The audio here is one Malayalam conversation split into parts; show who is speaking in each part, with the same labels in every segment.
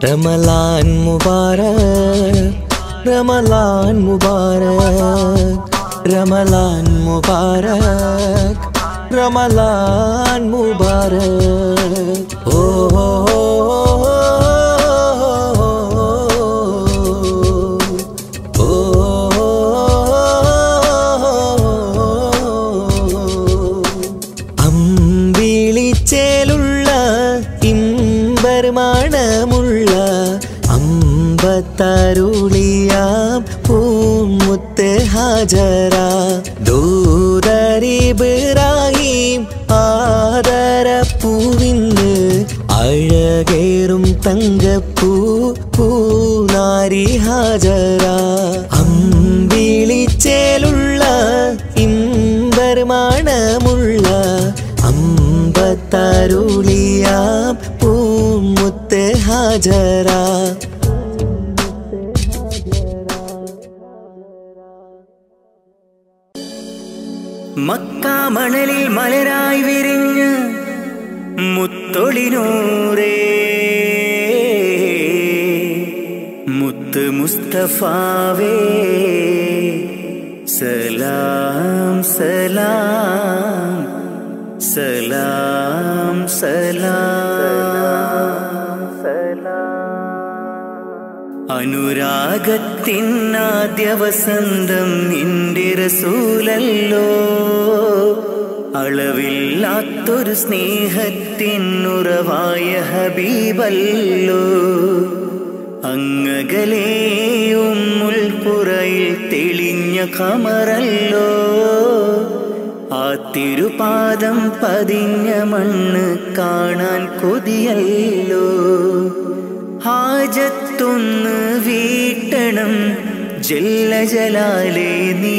Speaker 1: റമലാൻ മുബാരക് റമലാൻ മുബാരക് റമലാൻ മുബാരക് റമലാൻ മുബാരക് ഓ ഓ, ഓ, അമ്പിളിച്ചേലുള്ള ഇമ്പർമാണമുള്ള അമ്പത്തരുളിയാം പൂമുത്ത് ഹാജര ദൂതരിബ്രാഹിം ആദരപ്പൂവിന്ന് അഴകേറും തങ്കപ്പൂ പൂനാരി ഹാജര അമ്പിളിച്ചേലുള്ള ഇമ്പർമാണമുള്ള അമ്പത്തരുളിയാം പൂമുത്ത് ഹാജര
Speaker 2: മക്കാമണലിൽ മലരായി വിരിഞ്ഞ് മുത്തൊളിനൂറേ മുത്ത് മുസ്തഫാവേ സലാം സലാം സലാം സലാം അനുരാഗത്തിനാദ്യ വസന്തം നിന്റെ റസൂലല്ലോ അളവില്ലാത്തൊരു സ്നേഹത്തിനുറവായ ഹബീബല്ലോ അങ്ങകലെയും മുൾപ്പുറയിൽ തെളിഞ്ഞ കമറല്ലോ ആ തിരുപാദം പതിഞ്ഞ മണ്ണ് കാണാൻ കൊതിയല്ലോ ഹാജത്തൊന്ന് വീട്ടണം ജല്ല ജലാലേ നീ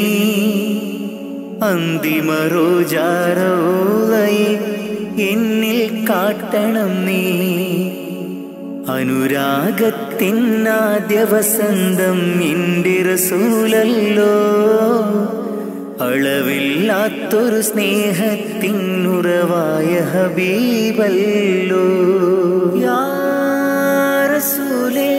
Speaker 2: അന്തിമ റോജാറോളയെ എന്നിൽ കാട്ടണം നീ അനുരാഗത്തിനാദ്യ വസന്തം നിന്റെ റസൂലല്ലോ അളവില്ലാത്തൊരു സ്നേഹത്തിനുറവായ ഹബീബല്ലോ യാ റസൂലേ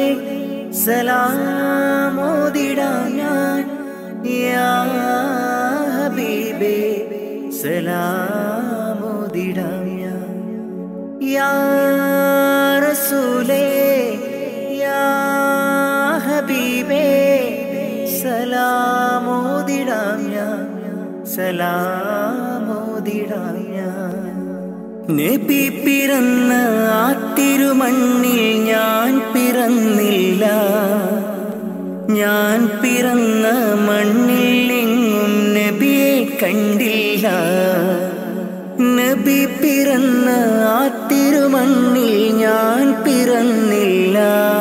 Speaker 2: സലാമോദിടാം ഞാൻ യാ ഹബീബേ സലാമോദിടാം ഞാൻ യാ റസൂലേ യാ ഹബീബേ സലാമോദിടാം ഞാൻ സലാമോദിടാം ഞാൻ നബി പിറന്ന ആ തിരുമണ്ണിൽ ഞാൻ പിറന്നില്ല ഞാൻ പിറന്ന മണ്ണിൽ എങ്ങും നബിയെ കണ്ടില്ല നബി പിറന്ന ആ തിരുമണ്ണിൽ ഞാൻ പിറന്നില്ല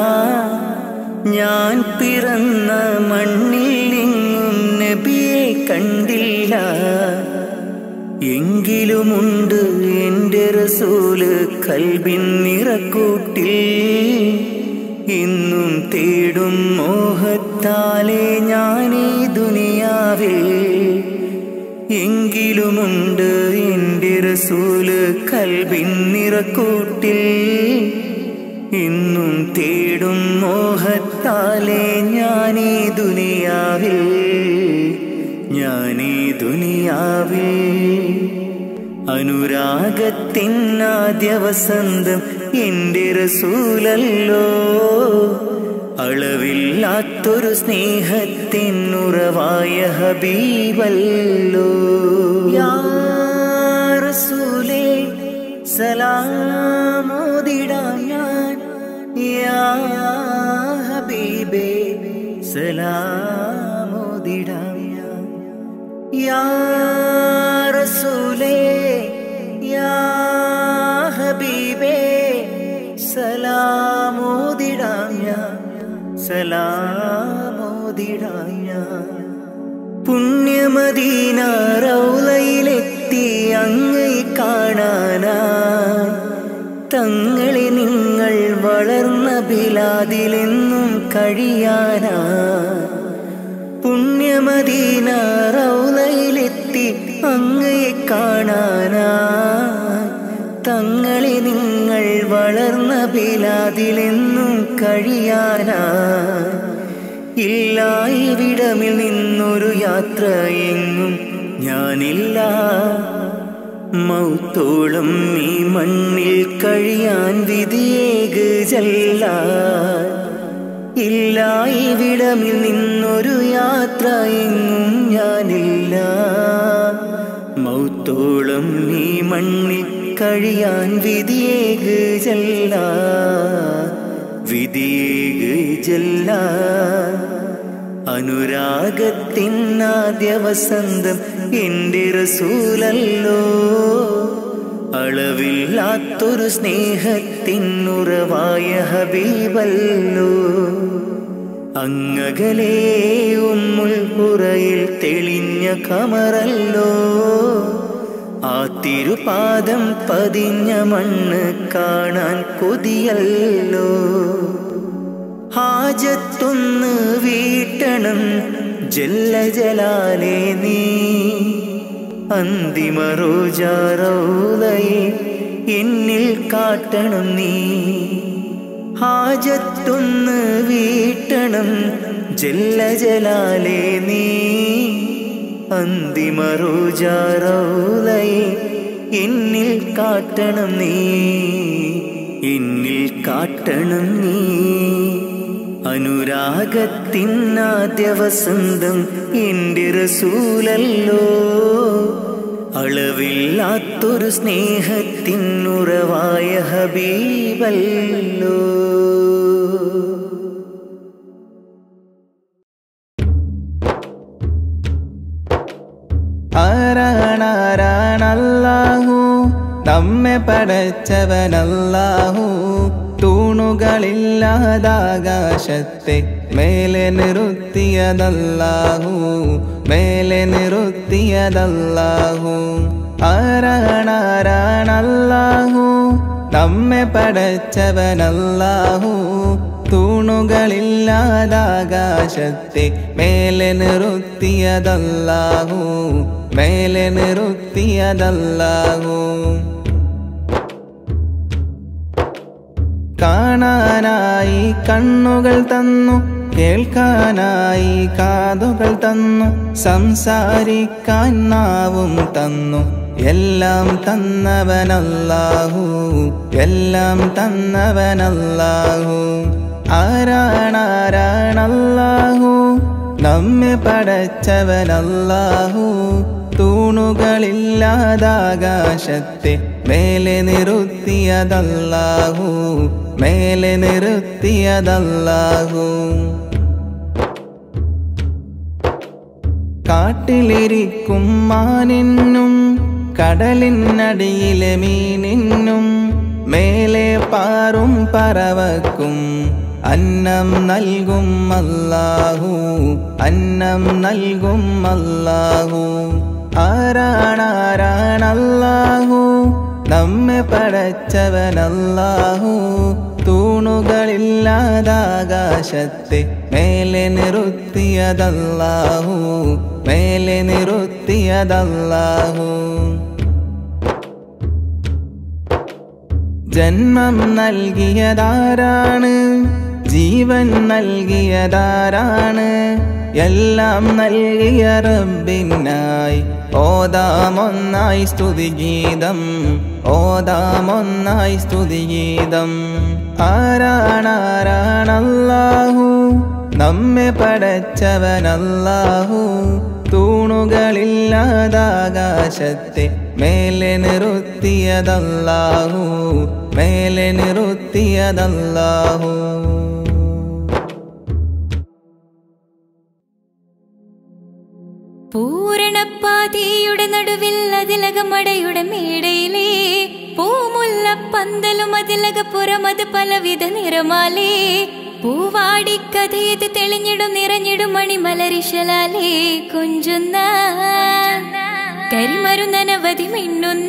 Speaker 2: ഞാൻ പിറന്ന മണ്ണിൽ എങ്ങും നബിയെ കണ്ടില്ല എങ്കിലുമുണ്ട് എൻ്റെ റസൂല് കൽബിൻ നിറക്കൂട്ടിൽ ഇന്നും തേടും മോഹത്താലെ ഞാനീ ദുനിയാവിൽ എങ്കിലുമുണ്ട് എൻ്റെ റസൂല് കൽബിൻ നിറക്കൂട്ടിൽ ഇന്നും തേടും മോഹത്താലെ ഞാനീ ദുനിയാവിൽ ഞാനീ ദുനിയാവിൽ അനുരാഗത്തിനാദ്യ വസന്തം എൻ്റെ റസൂലല്ലോ അളവില്ലാത്തൊരു സ്നേഹത്തിനുറവായ ഹബീബല്ലോ യാ റസൂലേ സലാമോദിടാം ഞാൻ യാ ഹബീബേ സലാമോദിടാം ഞാൻ യാ റസൂലേ യാ ഹബീബേ സലാമോദിടാം ഞാൻ സലാമോദിടാം ഞാൻ പുണ്യമദീന റൗലയിലെത്തി അങ്ങൈ കാണാനാ തങ്ങളെ നിങ്ങൾ വളർന്ന ബിലാദിലെന്നും കഴിയാനാ പുണ്യമദീന റൗലയിലെത്തി അങ്ങയെ കാണാനാ തങ്ങളെ നിങ്ങൾ വളർന്ന ബിലാദിലെന്നും കഴിയാനാ ഇല്ല ഇവിടമിൽ നിന്നൊരു യാത്ര എങ്ങും ഞാനില്ല മൗത്തോളം ഈ മണ്ണിൽ കഴിയാൻ വിധിയേക് ചെല്ല ഇല്ല ഇവിടമിൽ നിന്നൊരു യാത്ര എങ്ങും ഞാനില്ല മൗത്തോളം ഈ മണ്ണിൽ കഴിയാൻ വിധിയേക് ചെല്ല വിധിയേക് ചെല്ല അനുരാഗത്തിനാദ്യ വസന്തം എൻ്റെ റസൂലല്ലോ അളവില്ലാത്തൊരു സ്നേഹത്തിനുറവായ ഹബീബല്ലോ അങ്ങകലേ ഉമ്മുൽ പുറയിൽ തെളിഞ്ഞ കമറല്ലോ ആ തിരുപാദം പതിഞ്ഞ മണ്ണ് കാണാൻ കൊതിയല്ലോ ഹാജത്തൊന്ന് വീട്ടണം ജല്ല ജലാലേ നീ അന്തിമ റോജാറൗലയെ എന്നിൽ കാട്ടണം നീ ഹാജത്തൊന്ന് വീട്ടണം ജല്ല ജലാലേ നീ അന്തിമ റോജാറൗലയെ എന്നിൽ കാട്ടണം നീ എന്നിൽ കാട്ടണം നീ അനുരാഗത്തിനാദ്യ വസന്തം എൻ്റെ റസൂലല്ലോ അളവില്ലാത്തൊരു സ്നേഹത്തിനുറവായ ഹബീബല്ലോ
Speaker 3: ആരാണാരാണല്ലാഹു നമ്മെ പടച്ചവനല്ലാഹു തൂണുകളില്ലാതാകാശത്തെ മേലെ നിർത്തിയതല്ലാഹു മേലെ നിർത്തിയതല്ലാഹു ആരാണാരാണല്ലാഹു നമ്മെ പടച്ചവനല്ലാഹു തൂണുകളില്ലാതാകാശത്തെ മേലെ നിർത്തിയതല്ലാഹു മേലെ നിർത്തിയതല്ലാഹു കാണാനായി കണ്ണുകൾ തന്നു കേൾക്കാനായി കാതുകൾ തന്നു സംസാരിക്കാൻ നാവും തന്നു എല്ലാം തന്നവനല്ലാഹു എല്ലാം തന്നവനല്ലാഹു ആരാണാരാണല്ലാഹു നമ്മെ പടച്ചവനല്ലാഹു തൂണുകളില്ലാതാകാശത്തെ മേലെ നിർത്തിയതല്ലാഹു മേലെ നിർത്തിയതല്ലാഹു കാട്ടിലിരിക്കും മാനിന്നും കടലിനടിയിലെ മീനിന്നും മേലെ പാറും പറവക്കും അന്നം നൽകും അല്ലാഹു അന്നം നൽകും അല്ലാഹു ആരാണാരാണല്ലാഹു നമ്മെ പടച്ചവനല്ലാഹു തൂണുകളില്ലാതാകാശത്തെ മേലെ നിർത്തിയതല്ലാഹു മേലെ നിർത്തിയതല്ലാഹു ജന്മം നൽകിയതാരാണ് ജീവൻ നൽകിയതാരാണ് എല്ലാം നൽകിയ റബ്ബിനായി ഓതാമൊന്നായി സ്തുതിഗീതം ഓതാമൊന്നായി സ്തുതിഗീതം ആരാണാരാണല്ലാഹു നമ്മെ പടച്ചവനല്ലാഹു തൂണുകളില്ലാതാകാശത്തെ മേലെ നിർത്തിയതല്ലാഹു മേലെ നിർത്തിയതല്ലാഹു
Speaker 4: പൂരണപ്പാതിയുടെ നടുവിൽ അതിലകമടയുടെ മേടയിലേ പൂമുല്ല പന്തലും അതിലകപ്പുറം അത് പലവിധ നിറമാലേ പൂവാടിക്കഥയത് തെളിഞ്ഞിടും നിറഞ്ഞിടും മണിമലരിശലാലേ കൊഞ്ചുന്ന കരിമരുന്നനവധി മിന്നുന്ന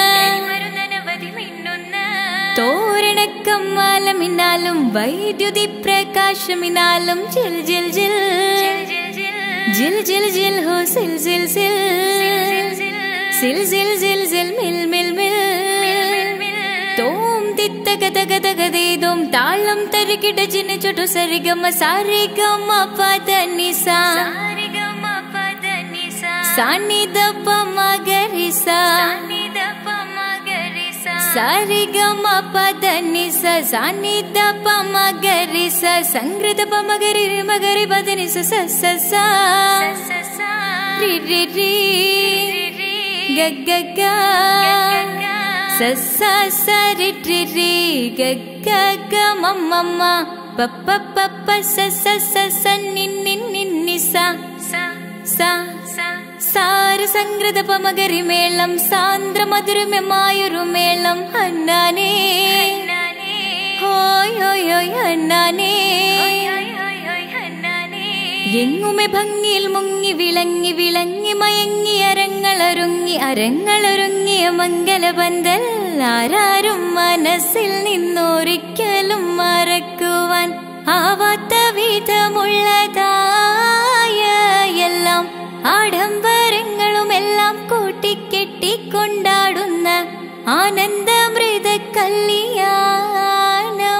Speaker 4: തോരണക്കമ്മാലമിന്നാലും വൈദ്യുതി പ്രകാശമിന്നാലും ജിൽ ജിൽ ജിൽ ജിൽ ജിൽ ജിൽ ഹോ സിൽ സിൽ സിൽ സിൽ സിൽ സിൽ സിൽ മിൽ മിൽ മിൽ തോം തിത്തക തക തക തേതും താളം തരു ಕಿಟ ಚಿನ್ನ ಚೊಟು ಸರಿಗಮ ಸಾರಿಗಮ ಪದ ನಿಸಾ ಸಾನಿ ದಪ ಮಗರಿಸ ಸಾರಿಗಮ ಪದ ನಿಸ ಸಾನಿ ದಪ ಮಗರಿಸ ಸಂಗ್ರದ ಪ ಮಗರಿ ರಿ ಮಗರಿ ಪದ ನಿಸ ಸ ಸ ಸ ರಿ ರಿ ರಿ ಗ ಗ ಗ ಸ ಸ ಸ ರಿ ರಿ ರಿ ಗ ಗ ಗ ಮ ಮ ಮ ಪ ಪ ಪ ಪ ಸ ಸ ಸ ಸ ನಿ ನಿ ನಿ ನಿ ಸ ಸ സാര സംഗ്രത പമകരി മേളം സാന്ദ്ര മധുരമെ മായൊരു മേളം അണ്ണാനേ ഹോയ് ഹോയ് ഹോയ് അണ്ണാനേ എങ്ങുമെ ഭംഗിയിൽ മുങ്ങി വിളങ്ങി വിളങ്ങി മയങ്ങി അരങ്ങളൊരുങ്ങി അരങ്ങളൊരുങ്ങിയ മംഗലപന്തൽ ആരാരും മനസ്സിൽ നിന്നൊരിക്കലും മറക്കുവാൻ ആവാത്ത വിധമുള്ളതായ എല്ലാം ആഡംബരങ്ങളും എല്ലാം കൂട്ടിക്കെട്ടിക്കൊണ്ടാടുന്ന ആനന്ദമൃത കല്യാണം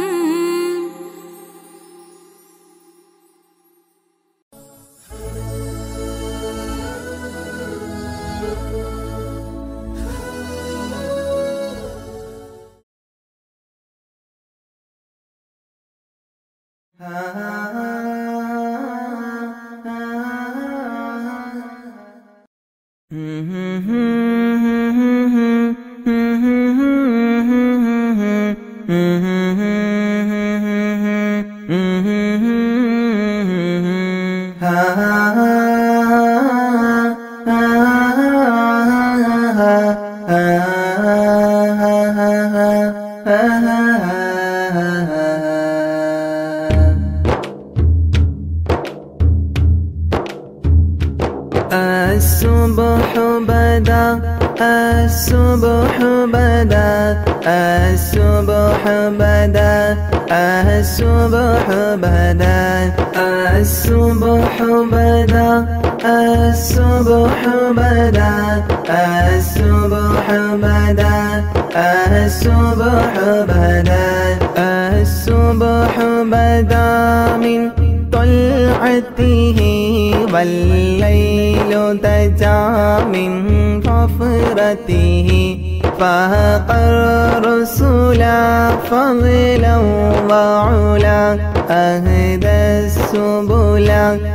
Speaker 3: الصبح بدا الصبح بدا الصبح بدا الصبح بدا الصبح بدا الصبح بدا الصبح بدا الصبح بدا الصبح بدا من طلعته والليل دجا من غفرته فاق الرسل فضلا وعلا أهدى السبل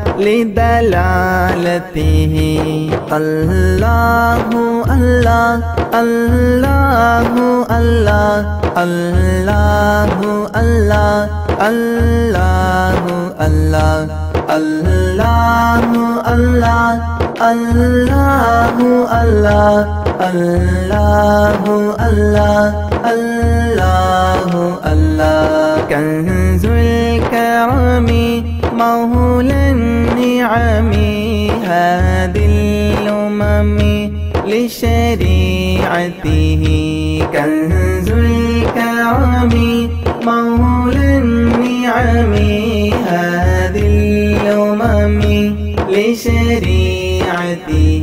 Speaker 3: لدلالته الله الله الله الله الله الله الله الله الله الله الله الله الله الله الله الله كنز الكرم مولى النعم هادي الأمم لشريعته كنز الكرم مولى النعم هادي الأمم لشريعته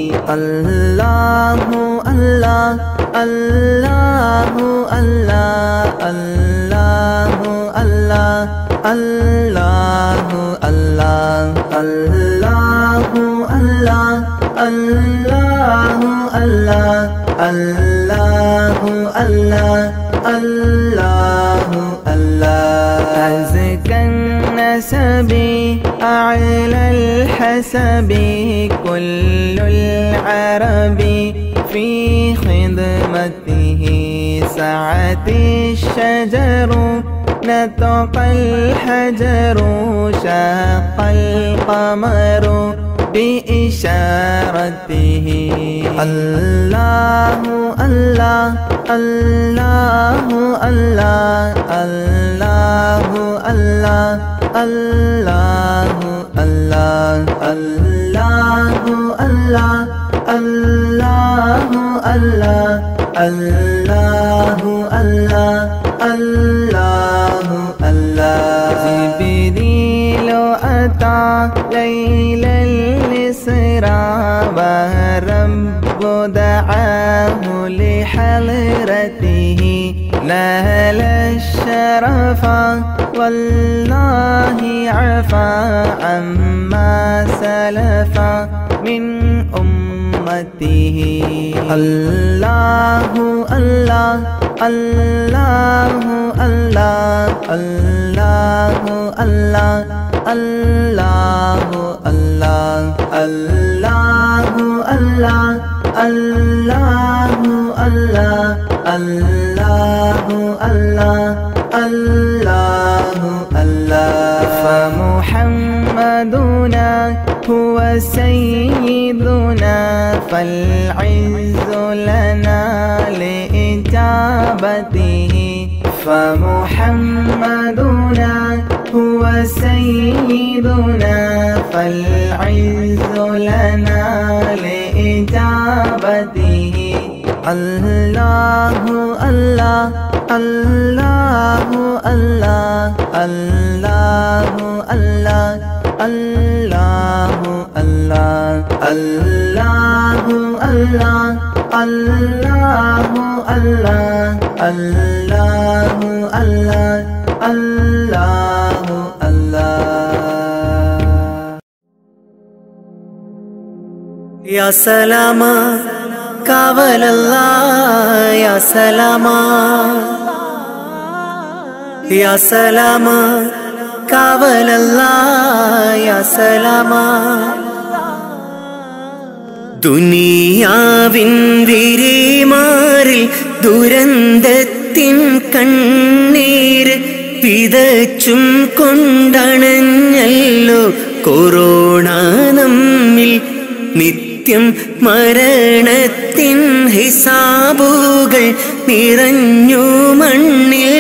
Speaker 3: الله الله الله الله الله الله الله الله الله الله الله الله الله الله الله الله أزكى النسب أعلى الحسب كل العرب في خدمته سعت الشجر نطق الحجر شاق القمر بإشارته الله الله الله الله الله الله الله الله الله الله الله الله الله الله الله الله جبريل أتى ليل الإسراء والرب دعاه لحضرته نال الشرف والله عفا عما سلف من أمته الله الله الله الله الله الله الله الله الله الله الله الله الله الله الله الله فمحمدنا هو سيدنا فالعز لنا لإجابته فمحمدنا هو سيدنا فالعز لنا لإجابته الله الله الله الله الله الله الله الله الله الله الله الله الله الله الله الله
Speaker 1: يا سلاما കാവലല്ല യാ സലാമാ യാ സലാമാ കാവലല്ല യാ സലാമാ ദുനിയാവിൻ വിരിമാറിൽ ദുരന്തത്തിൻ കണ്ണീര് വിതച്ചും കൊണ്ടണഞ്ഞല്ലോ കൊറോണ നമ്മിൽ നിത്യം മരണത്തിൻ ഹിസാബുകൾ നിറഞ്ഞു മണ്ണിൽ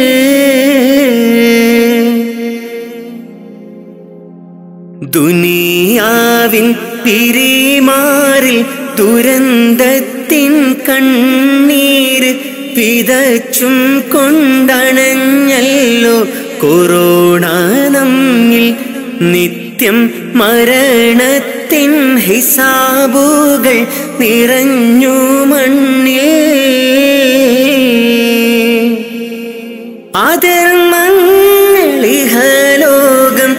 Speaker 1: ദുനിയാവിൻ പിരിമാറിൽ ദുരന്തത്തിൻ കണ്ണീര് വിതച്ചും കൊണ്ടണഞ്ഞല്ലോ കൊറോണ നമ്മിൽ നിത്യം മരണത്തിൻ ഹിസാബുകൾ നിറഞ്ഞു മണ്ണിൽ അധർമ്മങ്ങളിഹലോകം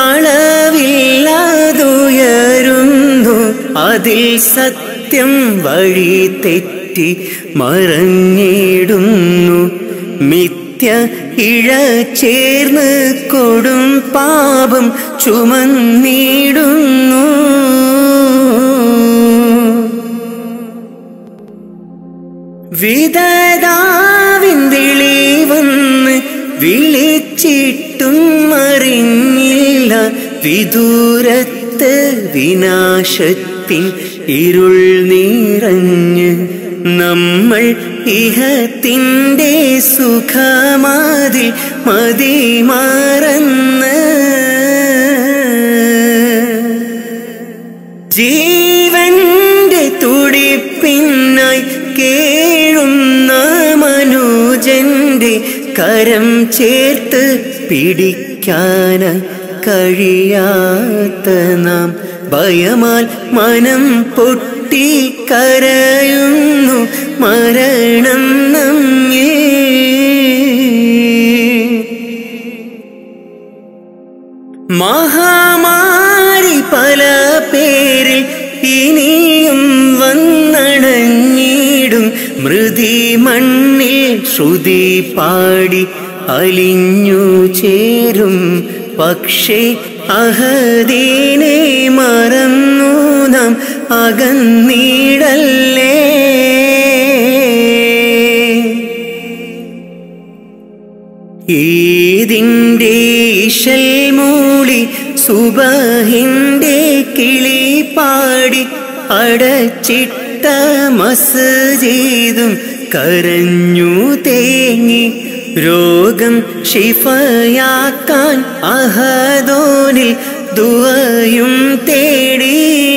Speaker 1: അളവില്ലാതുയരുന്നു അതിൽ സത്യം വഴി തെറ്റി മറഞ്ഞിടുന്നു മിഥ്യ ഇഴ ചേർന്ന് കൊടും പാപം ചുമന്നിടുന്നു വിധതാവിൻ വിളിവന്ന് വിളിച്ചിട്ടും അറിഞ്ഞില്ല വിദൂരത്ത് വിനാശത്തിൻ ഇരുൾ നിറഞ്ഞ് നമ്മൾ ഇഹത്തിൻ്റെ സുഖമാതിൽ മതിമറന്ന് ജീവന്റെ തുടിപ്പിന്നായി കേഴുന്ന മനുജന്റെ കരം ചേർത്ത് പിടിക്കാന കഴിയാത്ത നാം ഭയമാൽ മനം പൊട്ടി കരയുന്നു മരണം നമ്മേ മഹാമാരി പല പേരിൽ ഇനിയും വന്നണഞ്ഞിടും മൃതി മണ്ണിൽ ശ്രുതി പാടി അലിഞ്ഞു ചേരും പക്ഷേ അഹദീനെ മറന്നു നാം അകന്നീടല്ലേ ഈതിൻ്റെ ഇശൽ മൂളി സുബഹിൻ്റെ കിളി പാടി അടച്ചിട്ട മസ്ജിദും കരഞ്ഞു തേങ്ങി രോഗം ഷിഫയാക്കാൻ അഹദോനിൽ ദുവയും തേടി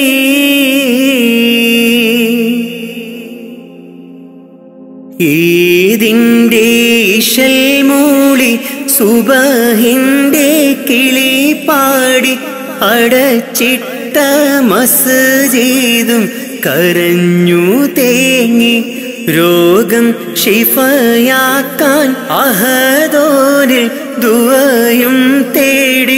Speaker 1: ഈതിൻ്റെ ഇശൽ മൂളി സുബഹിൻ്റെ കിളി പാടി അടച്ചിട്ട മസ്ജിദും കരഞ്ഞു തേങ്ങി രോഗം ഷിഫയാക്കാൻ അഹദോനിൽ ദുവയും തേടി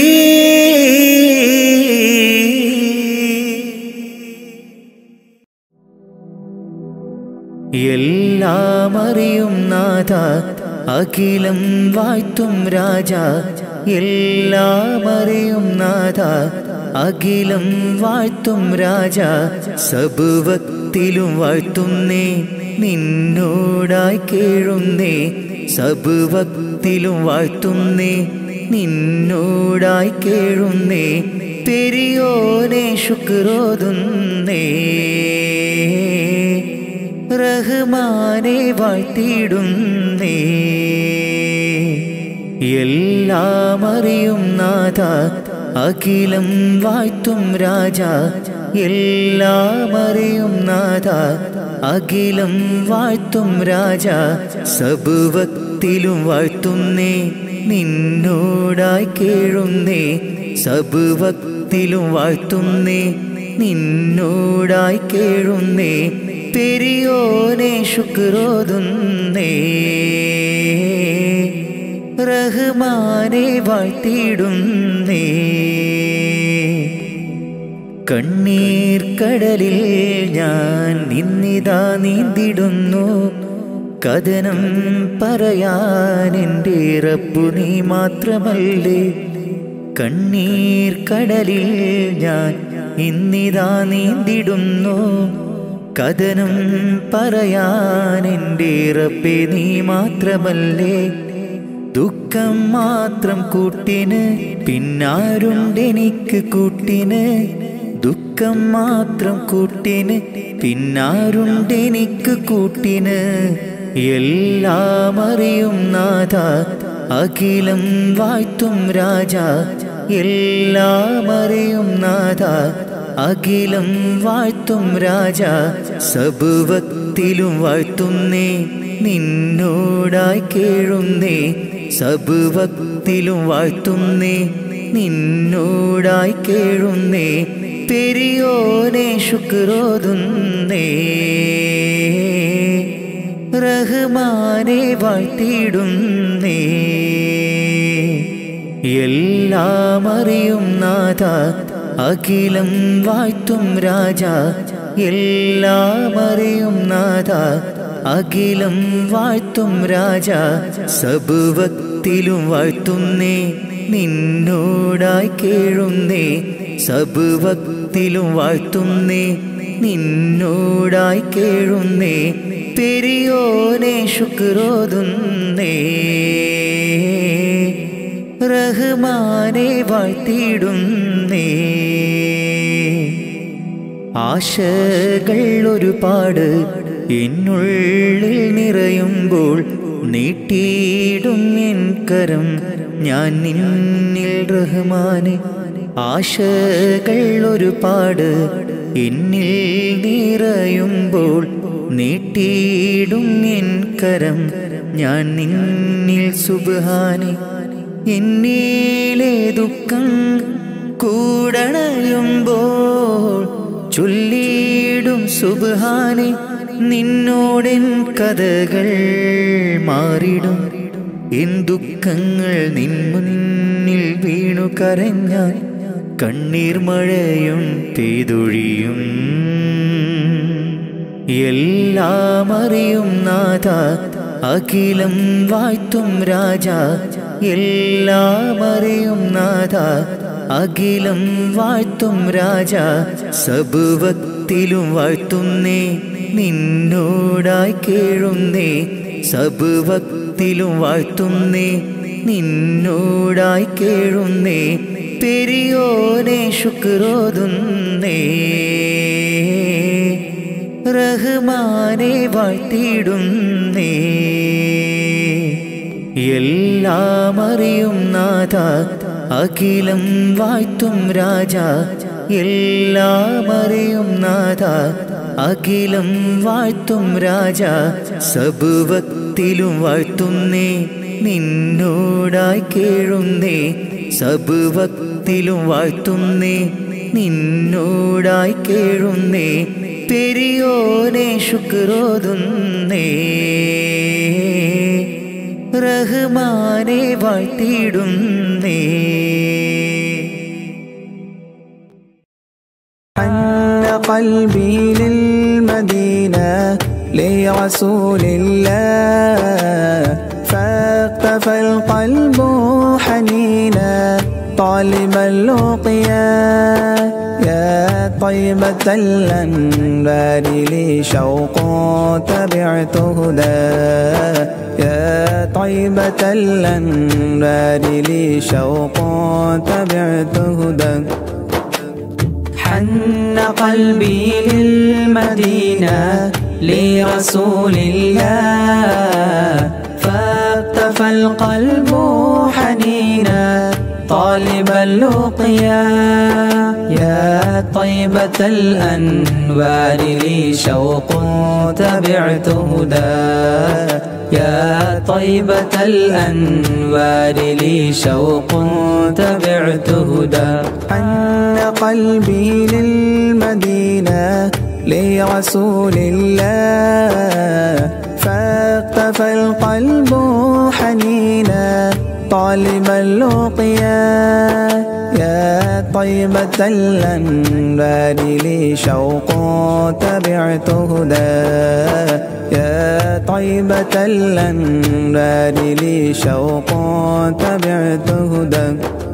Speaker 2: എല്ലാം അറിയും നാഥ അഖിലം വാഴ്ത്തും രാജ എല്ലാം അറിയും നാഥ അഖിലം വാഴ്ത്തും രാജ സബുവത്തിലും വാഴ്ത്തുന്നേ നിന്നോടായി കേഴുന്നേ സബുവത്തിലും വാഴ്ത്തുന്നേ നിന്നോടായി കേഴുന്നേ പെരിയോനെ ശുക്രോതുന്നേ റഹ്മാനെ വാഴ്ത്തിയിടുന്നേ എല്ലാം അറിയും നാഥ അഖിലം വാഴ്ത്തും രാജ എല്ലാം അറിയും നാഥ അഖിലം വാഴ്ത്തും രാജ സബുവത്തിലും വാഴ്ത്തുന്നേ നിന്നോടായി കേഴുന്നേ സബുവത്തിലും വാഴ്ത്തുന്നേ നിന്നോടായി കേഴുന്നേ പെരിയോനെ ശുക്രോതുന്നേ റഹ്മാനെ വാഴ്ത്തിയിടുന്നേ കണ്ണീർ കടലിൽ ഞാൻ നിന്നിതാ നീന്തിടുന്നു കഥനം പറയാൻ എൻ്റെ റബ്ബു നീ മാത്രമല്ലേ കണ്ണീർ കടലിൽ ഞാൻ ഇന്നിതാ നീന്തിടുന്നു കഥനം പറയാൻ എൻ്റെ റബ്ബെ നീ മാത്രമല്ലേ ദുഃഖം മാത്രം കൂട്ടിന് പിന്നാരുണ്ടെനിക്ക് കൂട്ടിന് ദുഃഖം മാത്രം കൂട്ടിന് പിന്നാരുണ്ടെനിക്ക് കൂട്ടിന് എല്ലാം അറിയും നാഥ അഖിലം വാഴ്ത്തും രാജ എല്ലാം അറിയും നാഥ അഖിലം വാഴ്ത്തും രാജ സബുവത്തിലും വാഴ്ത്തുന്നേ നിന്നോടായി കേഴുന്നേ സബുവത്തിലും വാഴ്ത്തുന്നേ നിന്നോടായി കേഴുന്നേ പെരിയോനെ ശുക്രോതുന്നേ റഹ്മാനെ വാഴ്ത്തിയിടുന്നേ എല്ലാം അറിയും നാഥ അഖിലം വാഴ്ത്തും രാജ എല്ലാം അറിയും നാഥ അഖിലം വാഴ്ത്തും രാജ സബുവത്തിലും വാഴ്ത്തുന്നേ നിന്നോടായി കേഴുന്നേ സബുവത്തിലും വാഴ്ത്തുന്നേ നിന്നോടായി കേഴുന്നേ പെരിയോനെ ശുക്രോതുന്നേ റഹ്മാനെ വാഴ്ത്തിയിടുന്നേ ആശകൾ ഒരുപാട് എന്നുള്ളിൽ നിറയുമ്പോൾ നീട്ടിയിടും എൻ കരം ഞാൻ നിന്നിൽ റഹ്മാനെ ആശകൾ ഒരുപാട് എന്നിൽ നിറയുമ്പോൾ നീട്ടിയിടും എൻ കരം ഞാൻ നിന്നിൽ സുബാനെ എന്നിലെ ദുഃഖം കൂടണയുമ്പോൾ ചൊല്ലിയിടും സുബാനെ നിന്നോടെൻ കഥകൾ മാറിടും എൻ ദുഃഖങ്ങൾ നിൻ മുന്നിൽ വീണു കരഞ്ഞാൽ കണ്ണീർ മഴയും പെയ്തൊഴിയും എല്ലാം അറിയും നാഥ അഖിലം വാഴ്ത്തും രാജ എല്ലാം അറിയും നാഥ അഖിലം വാഴ്ത്തും രാജ സബുവത്തിലും വാഴ്ത്തുന്നേ നിന്നോടായി കേഴുന്നേ സബുവത്തിലും വാഴ്ത്തുന്നേ നിന്നോടായി കേഴുന്നേ പെരിയോനെ ശുക്രോതുന്നേ റഹ്മാനെ വാഴ്ത്തിയിടുന്നേ എല്ലാം അറിയും നാഥ അഖിലം വാഴ്ത്തും രാജ എല്ലാം അറിയും നാഥ അഖിലം വാഴ്ത്തും രാജ സബുവത്തിലും വാഴ്ത്തുന്നേ നിന്നോടായി കേഴുന്നേ സബുവത്തിലും വാഴ്ത്തുന്നേ നിന്നോടായി കേഴുന്നേ പെരിയോനെ ശുക്രോതുന്നേ റഹ്മാനെ വാഴ്ത്തിയിടുന്നേ
Speaker 3: حن قلبي للمدينة لرسول الله فاقتفى القلب حنينا طالب اللقيا يا طيبة الأنبار لي شوق تبعت هدى يا طيبة الأنبار لي شوق تبعت هدى حن قلبي للمدينة لرسول الله فاقتفى القلب حنينا طالب اللقيا يا طيبة الأنوار لي شوق تبعت هدى يا طيبة الأنوار لي شوق تبعت هدى حن قلبي للمدينة لرسول الله فاقتفى القلب حنينا طالب اللقيا يا طيبة الأنبار لي شوق تبعت هدى يا طيبة الأنبار لي شوق تبعت هدى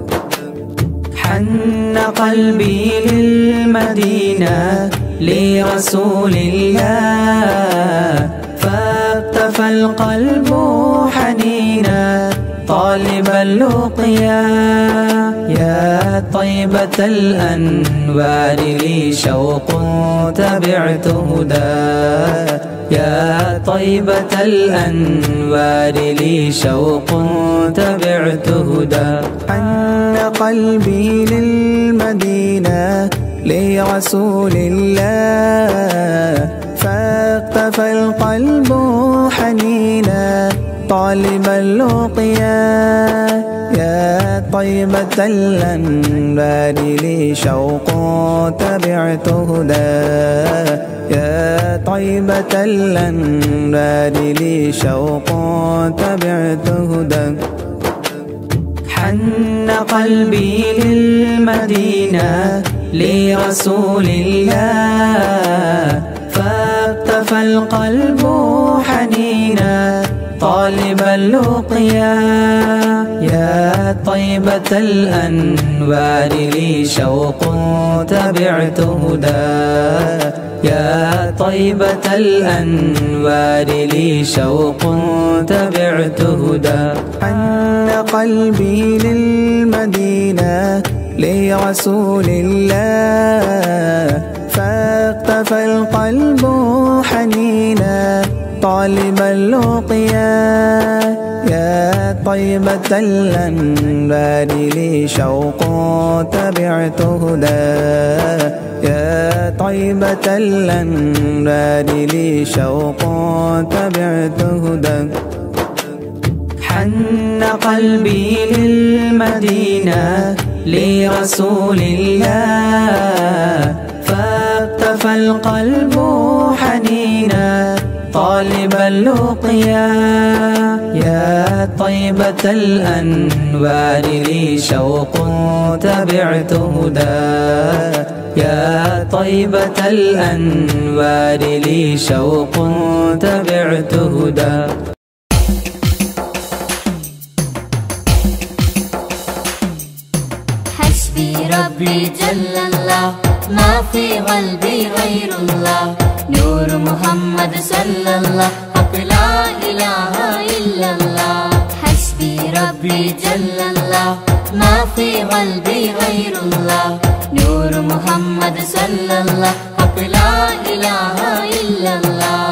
Speaker 3: حن قلبي للمدينة لرسول الله فاقتفى القلب حنينا طالب اللقيا يا طيبة الأنوار لي شوق تبعت هدى يا طيبة الأنوار لي شوق تبعت هدى حن قلبي للمدينة لرسول الله فاقتفى القلب حنينا طالب اللقيا يا طيبة الأنبار لي شوق تبعت هدى يا طيبة الأنبار لي شوق تبعت هدى حن قلبي للمدينة لرسول الله فاقتفى القلب حنينا طالب اللقيا يا طيبة الأنوار لي شوق تبعت هدى يا طيبة الأنوار لي شوق تبعت هدى حن قلبي للمدينة لرسول الله فاقتفى القلب حنينا طالب اللقيا يا طيبة الأنبار لي شوق تبعت هدى يا طيبة الأنبار لي شوق تبعت هدى حن قلبي للمدينة لرسول الله فاقتفى القلب حنينا طالب اللقيا يا طيبة الأنوار لي شوق تبعت هدى يا طيبة الأنوار لي شوق تبعت هدى
Speaker 4: حسبي ربي جل الله ما في قلبي غير الله نور محمد صلى الله حق لا إله إلا الله حسبي ربي جل الله ما في قلبي غير الله نور محمد صلى الله حق لا إله إلا الله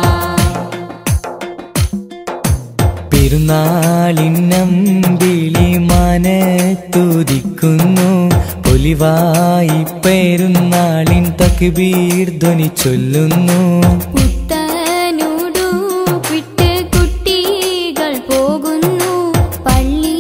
Speaker 2: പെരുന്നാളിന്നമ്പിളി മനത്തുതിക്കുന്നു പൊലിവായി പെരുന്നാളിൻ തക്ബീർ ധ്വനി ചൊല്ലുന്നു
Speaker 4: പുത്തനുടുപ്പിട്ട് കുട്ടികൾ പോകുന്നു പള്ളി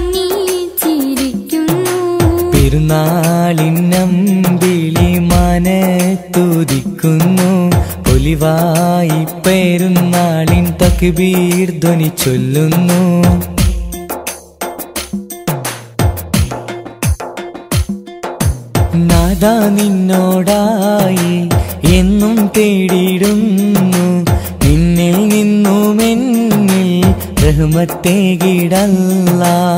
Speaker 4: മൂസയാരൊന്നിച്ചിരിക്കുന്നു
Speaker 2: പെരുന്നാളിന്നമ്പിളി മന മാനത്തുദിക്കുന്നു പൊലിവായി പെരുന്നാളിൻ തക്ബീർ ധ്വനി ചൊല്ലുന്നു നാദാ നിന്നോടായി എന്നും തേടിയിടുന്നു നിന്നിൽ നിന്നും എന്നിൽ റഹ്മത്തേകിടല്ല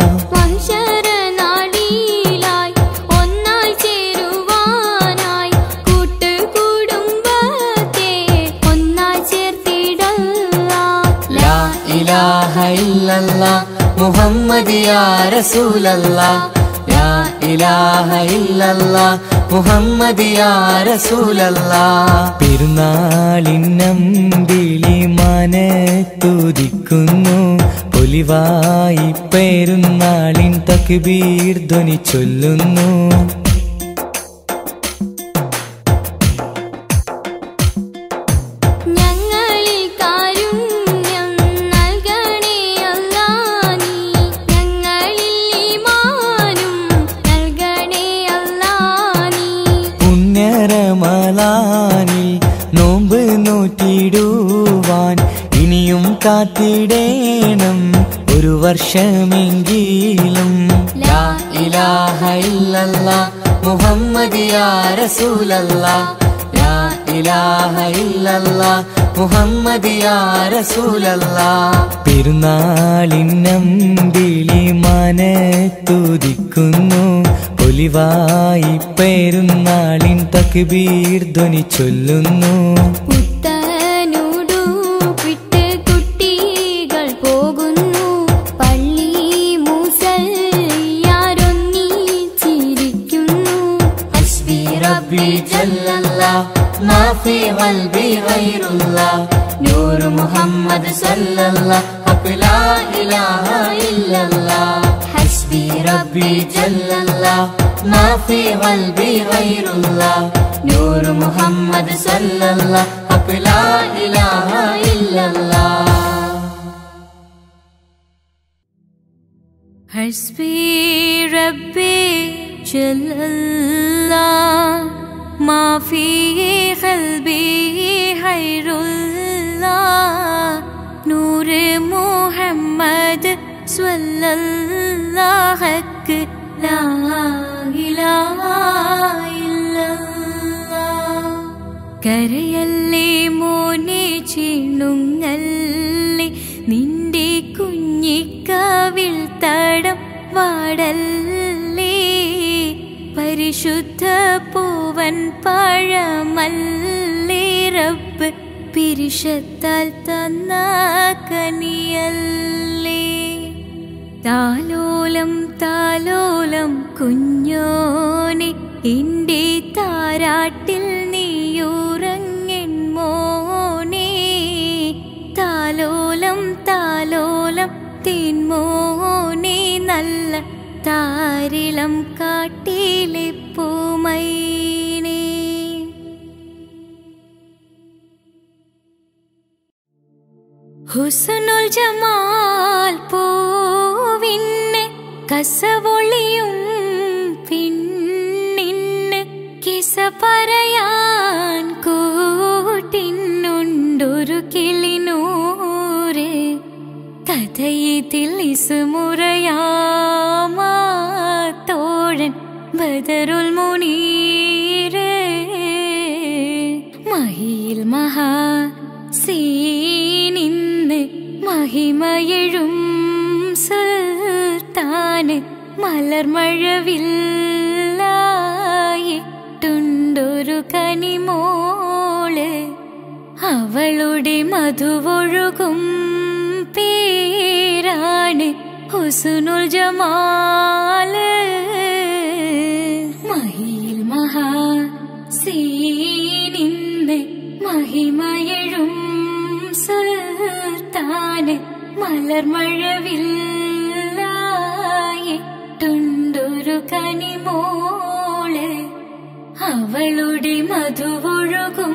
Speaker 4: മഹിഷരനാളിലായി ഒന്നായി ചേരുവാനായി കൂട്ടുകുടുംബത്തെ ഒന്നായി ചേർത്തിടല്ല
Speaker 2: ലാ ഇലാഹ ഇല്ലല്ലാ മുഹമ്മദ് യാ റസൂലല്ലാ ലാ ഇലാഹ ഇല്ലല്ലാ മുഹമ്മദ് യാ റസൂലല്ലാ പെരുന്നാളിന്നമ്പിളി മനത്തുദിക്കുന്നു പൊലിവായി പെരുന്നാളിൻ തക്ബീർ ധ്വനി ചൊല്ലുന്നു
Speaker 4: ഞങ്ങളിൽ കാരുണ്യം നൽകണേ അല്ലാ നീ ഞങ്ങളിൽ ഈമാനും നൽകണേ അല്ലാ നീ
Speaker 2: പുണ്യരമലാനിൽ നോമ്പ് നോറ്റിടുവാൻ ഇനിയും കാത്തിടേണം ഒരു വർഷമെങ്കിലും ലാ ഇലാഹ ഇല്ലല്ലാ മുഹമ്മദ് യാ റസൂലല്ലാ ലാ ഇലാഹ ഇല്ലല്ലാ മുഹമ്മദ് യാ റസൂലല്ലാ പെരുന്നാളിന്നമ്പിളി മനത്തുദിക്കുന്നു പൊലിവായി പെരുന്നാളിൻ തക്ബീർ ധ്വനി ചൊല്ലുന്നു
Speaker 4: പുത്തനുടുപ്പിട്ട് കുട്ടികൾ പോകുന്നു പള്ളി മൂസയാരൊന്നിച്ചിരിക്കുന്നു ഹസ്ബി റബ്ബി ജല്ലല്ലാ മാഫി ഖൽബി ഗൈറുല്ലാ നൂറ് മുഹമ്മദ് സല്ലല്ലാ ഹഖ് ലാ ഇലാഹ ഇല്ലല്ലാ ഹസ്ബി റബ്ബി ജല്ലല്ലാ മാഫി ഖൽബി ഗൈറുല്ലാ നൂറ് മുഹമ്മദ് സല്ലല്ലാ ഹഖ് ലാ ഇലാഹ ഇല്ലല്ലാ حسبي ربي جل الله ما في قلبي خير الله نور محمد صلى الله حق لا إله إلا الله കരയല്ലേ മോനെ ചിണുങ്ങല്ലേ നിന്റെ കുഞ്ഞിക്കാവിൽ തടം വാടല്ലേ പരിശുദ്ധ പൂവൻ പഴമല്ലേ റബ്ബ് പിരിശത്താൽ തന്ന കനിയല്ലേ താലോലം താലോലം കുഞ്ഞോനെ എന്റെ താരാട്ടിൽ നീയുറങ്ങൻ മോനെ താലോലം താലോലം തേൻമോനെ നല്ല താരിളം കാട്ടിലെ പൂമൈനേ ഹുസനുൽ ജമാൽ പൂവിന്ന് കസവൊളിയും പിന്നിന്ന് കിസ പറയാൻ കൂട്ടിനുണ്ടൊരു കിളിനൂറ് കഥയിതിൽ ഇസുമുറയാമാത്തോഴൻ ബദറുൽ മുനീര് മഹിയിൽ മഹാ സീനിന്ന് മഹിമയഴും സുൽത്താന് മലർമഴവില്ലായിട്ടുണ്ടൊരു കനിമോള് അവളുടെ മധുവൊഴുകും പേരാണ് ഹുസുനുൽ ജമാല് മഹിയിൽ മഹാ സീനിന്ന് മഹിമയഴും സുൽത്താന് മലർമഴവില്ലായിട്ടുണ്ടൊരു കനിമോള് അവളുടെ മധുവൊഴുകും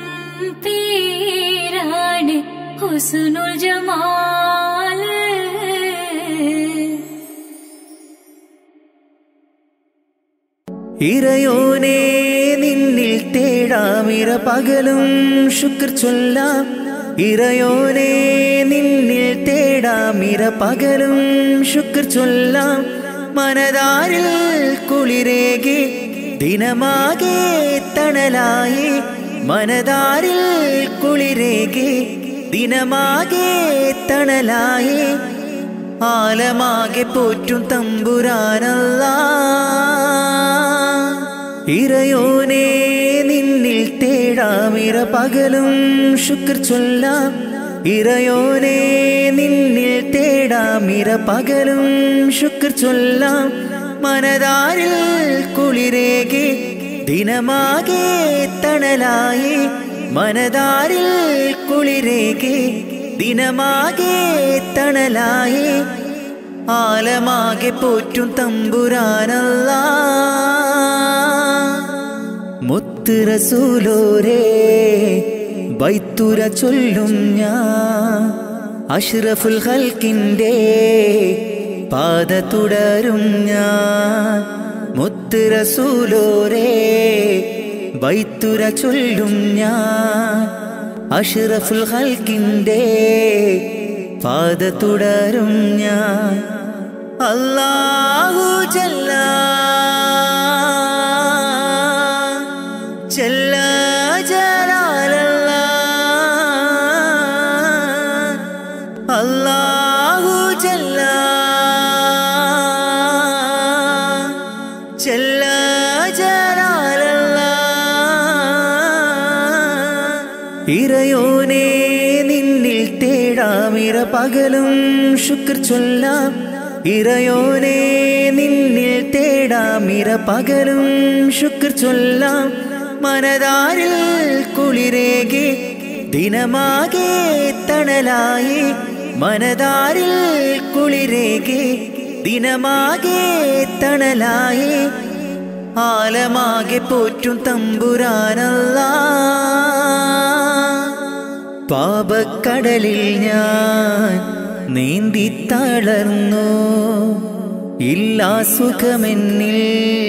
Speaker 4: പേരാണ് ഹുസുനുൽ ജമാല്
Speaker 1: ഇറയോനെ നിന്നിൽ തേടാൻ തേടാമിര പകലും ശുക്ർ ചൊല്ലാം ഇറയോനെ നിന്നിൽ തേടാമിര പകലും ശുക്ർ ചൊല്ലാം മനതാരിൽ കുളിരേകി ദിനമാകെ തണലായി മനതാരിൽ കുളിരേകി ദിനമാകെ തണലായി ആലമാകെ പോറ്റും തമ്പുരാനല്ല ഇറയോനെ നിന്നിൽ തേടാമിര പകലും ശുക്ർ ചൊല്ലാം ഇറയോനെ നിന്നിൽ തേടാമിര പകലും ശുക്ർ ചൊല്ലാം മനതാരിൽ കുളിരേകി ദിനമാകെ തണലായി മനതാരിൽ കുളിരേകി ദിനമാകെ തണലായി ആലമാകെ പോറ്റും തമ്പുരാനല്ല മുത്ത് റസൂലോരേ ബൈത്തുര ചൊല്ലും ഞാൻ അഷ്റഫുൽ ഹൽക്കിൻ്റെ പാത തുടരും ഞാൻ മുത്ത് റസൂലോരേ ബൈത്തുര ചൊല്ലും ഞാൻ അഷ്റഫുൽ ഹൽക്കിൻ്റെ പാത തുടരും ഞാൻ അല്ലാഹു ജല്ല ജല്ല ജലാലല്ല അല്ലാഹു ജല്ല ജല്ല ജലാലല്ല ഇറയോനെ നിന്നിൽ തേടാമിര പകലും ശുക്ർ ചൊല്ലാം ഇറയോനെ നിന്നിൽ തേടാമിര പകലും ശുക്ർ ചൊല്ലാം മനതാരിൽ കുളിരേകി ദിനമാകെ തണലായി മനതാരിൽ കുളിരേകി ദിനമാകെ തണലായി ആലമാകെ പോറ്റും തമ്പുരാനല്ല പാപക്കടലിൽ ഞാൻ നീന്തി തളർന്നു ഇല്ലാ സുഖമെന്നിൽ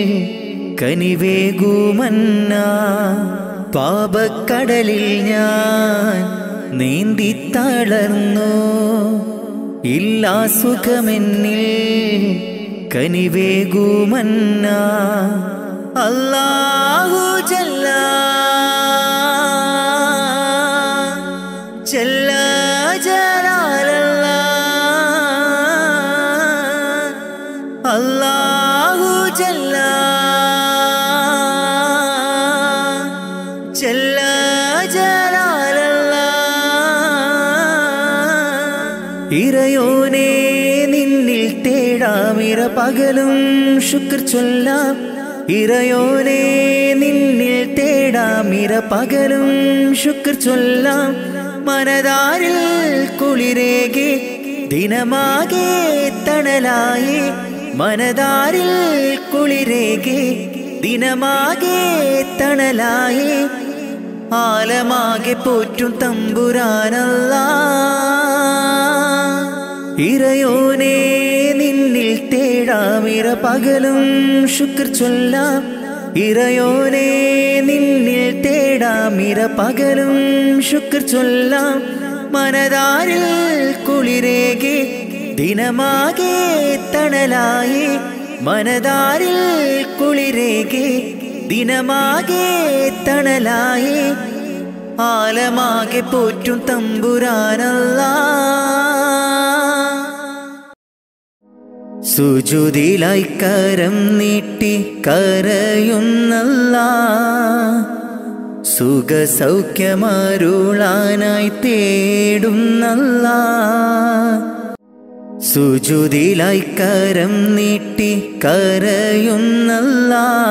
Speaker 1: കനിവേകുമന്ന പാപക്കടലിൽ ഞാൻ നീന്തി തളർന്നു ഇല്ലാ സുഖമെന്നിൽ കനിവേകുമന്ന അല്ലാഹു ജല്ല ജല്ല ജലാലല്ല അല്ലാഹു ജല്ല ജല്ല ജലാലല്ല ഇറയോനെ നിന്നിൽ തേടാമിര പകലും ശുക്ർ ചൊല്ലാം ഇറയോനെ നിന്നിൽ തേടാമിര പകലും ശുക്ർ ചൊല്ലാം മനതാരിൽ കുളിരേകി ദിനമാകെ തണലായി മനതാരിൽ കുളിരേകി ദിനമാകെ തണലായി ആലമാകെ പോറ്റും തമ്പുരാനല്ല ഇറയോനെ നിന്നിൽ തേടാമിര പകലും ശുക്ർ ചൊല്ലാം ഇറയോനെ നിന്നിൽ തേടാമിര പകലും ശുക്ർ ചൊല്ലാം മനതാരിൽ കുളിരേകി ദിനമാകെ തണലായി മനതാരിൽ കുളിരേകി ദിനമാകെ തണലായി ആലമാകെ പോറ്റും തമ്പുരാനല്ല സുജുതിലായി കരം നീട്ടി കരയുന്നല്ല സുഖ സൗഖ്യമരുളാനായി തേടുന്നല്ല സുജുതിലായി കരം നീട്ടി കരയുന്നല്ല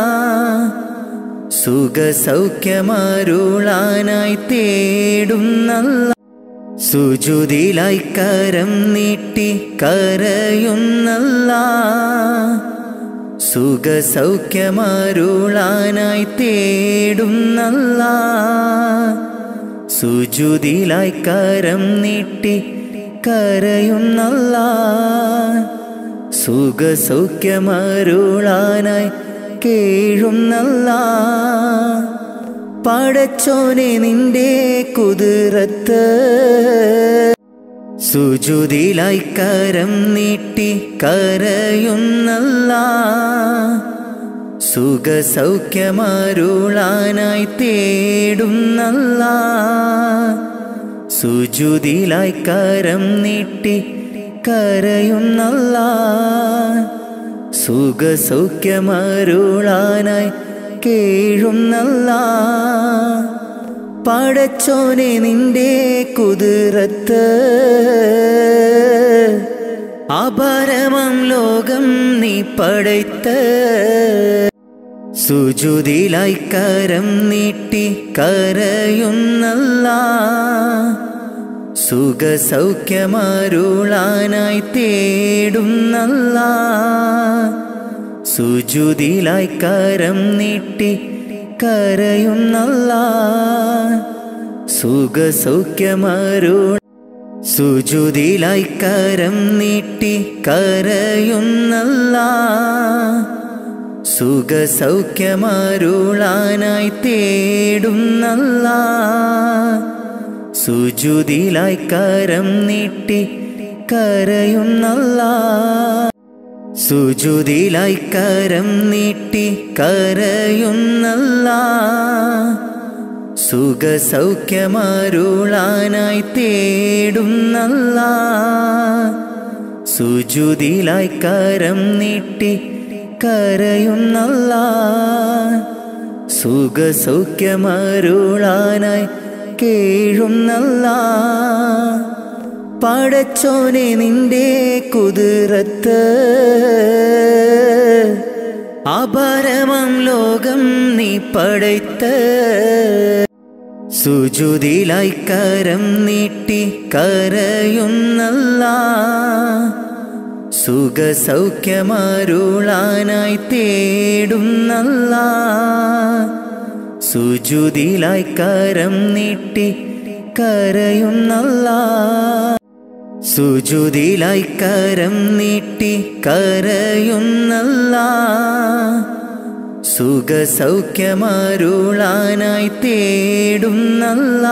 Speaker 1: സുഖ സൗഖ്യമരുളാനായി തേടുന്നല്ല സുജുതിലായി കരം നീട്ടി കരയുന്നല്ല സുഖ സൗഖ്യമരുളാനായി തേടുന്നല്ല സുജുതിലായി കരം നീട്ടി കരയുന്നല്ല സുഖ സൗഖ്യമരുളാനായി കേഴുന്നല്ല പടച്ചോനെ നിന്റെ കുതിരത്ത് സുജുതിലായി കരം നീട്ടി കരയുന്നല്ല സുഖ സൗഖ്യമാരുളാനായി തേടുന്നല്ല സുജുതിലായി കരം നീട്ടി കരയുന്നല്ല സുഖ സൗഖ്യമരുളാനായി കേഴുന്നല്ല പടച്ചോനെ നിന്റെ കുതിരത്ത് അപരമം ലോകം നീ പടയ്ത്ത് സുജുതിലായി കരം നീട്ടി കരയുന്നല്ല സുഖ സൗഖ്യമരുളാനായി തേടുന്നല്ല സുജുതിലായി കരം നീട്ടി കരയുന്നല്ല സുഖ സൗഖ്യമരുൾ സുജുതിലായി കരം നീട്ടി കരയുന്നല്ല സുഖ സൗഖ്യമരുളാനായി തേടുന്നല്ല സുജുതിലായി കരം നീട്ടി കരയുന്നല്ല സുജുതിലായി കരം നീട്ടി കരയുന്നല്ല സുഖ സൗഖ്യമരുളാനായി തേടുന്നല്ല സുജുതിലായി കരം നീട്ടി കരയുന്നല്ല സുഖ സൗഖ്യമരുളാനായി കേഴുന്നല്ല പടച്ചോനെ നിന്റെ കുതിരത്ത് അപരമം ലോകം നീ പടയ്ത്ത് സുജുതിലായി കരം നീട്ടി കരയുന്നല്ല സുഖ സൗഖ്യമരുളാനായി തേടുന്നല്ല സുജുതിലായി കരം നീട്ടി കരയുന്നല്ല സുജുതിലായി കരം നീട്ടി കരയുന്നല്ല സുഖ സൗഖ്യമരുളാനായി തേടുന്നല്ല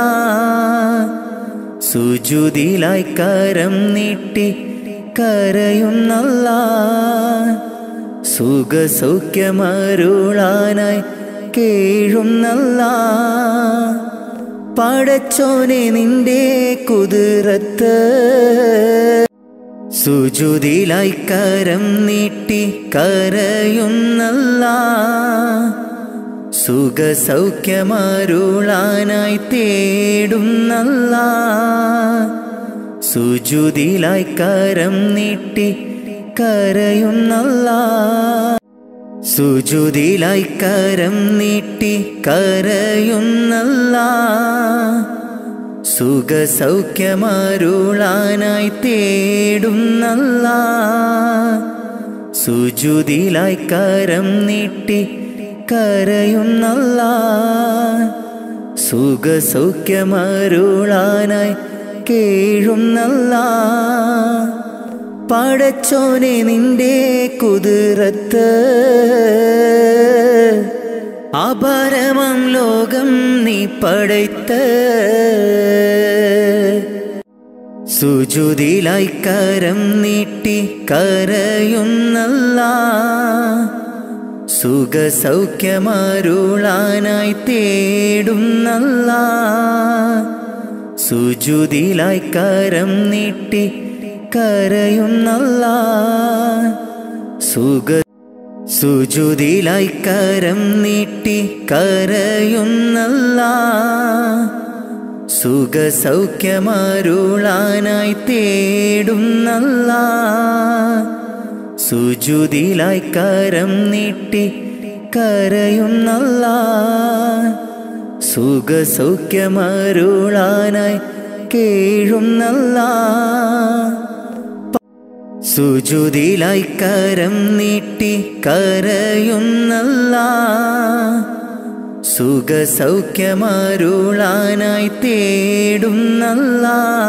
Speaker 1: സുജുതിലായി കരം നീട്ടി കരയുന്നല്ല സുഖ സൗഖ്യമരുളാനായി കേഴുന്നല്ല പടച്ചോനെ നിന്റെ കുതിരത്ത് സുജുതിലായി കരം നീട്ടി കരയുന്നല്ല സുഖ സൗഖ്യമരുളാനായി തേടുന്നല്ല സുജുതിലായി കരം നീട്ടി കരയുന്നല്ല സുജുതിലായി കരം നീട്ടി കരയുന്നല്ല സുഖ സൗഖ്യമരുളാനായി തേടുന്നല്ല സുജുതിലായി കരം നീട്ടി കരയുന്നല്ല സുഖ സൗഖ്യമരുളാനായി കേഴുന്നല്ല പടച്ചോനെ നിന്റെ കുതിരത്ത് അപരമം ലോകം നീ പടയ്ത്ത് സുജുതിലായി കരം നീട്ടി കരയുന്നല്ല സുഖ സൗഖ്യമരുളാനായി തേടുന്നല്ല സുജുതിലായി കരം നീട്ടി കരയുന്നല്ല സുഖ സുജുതിലായി കരം നീട്ടി കരയുന്നല്ല സുഖ സൗഖ്യമരുളാനായി തേടുന്നല്ല സുജുതിലായി കരം നീട്ടി കരയുന്നല്ല സുഖ സൗഖ്യമരുളാനായി കേഴുന്നല്ല സുജുതിലായി കരം നീട്ടി കരയുന്നല്ല സുഖ സൗഖ്യമരുളാനായി തേടുന്നല്ല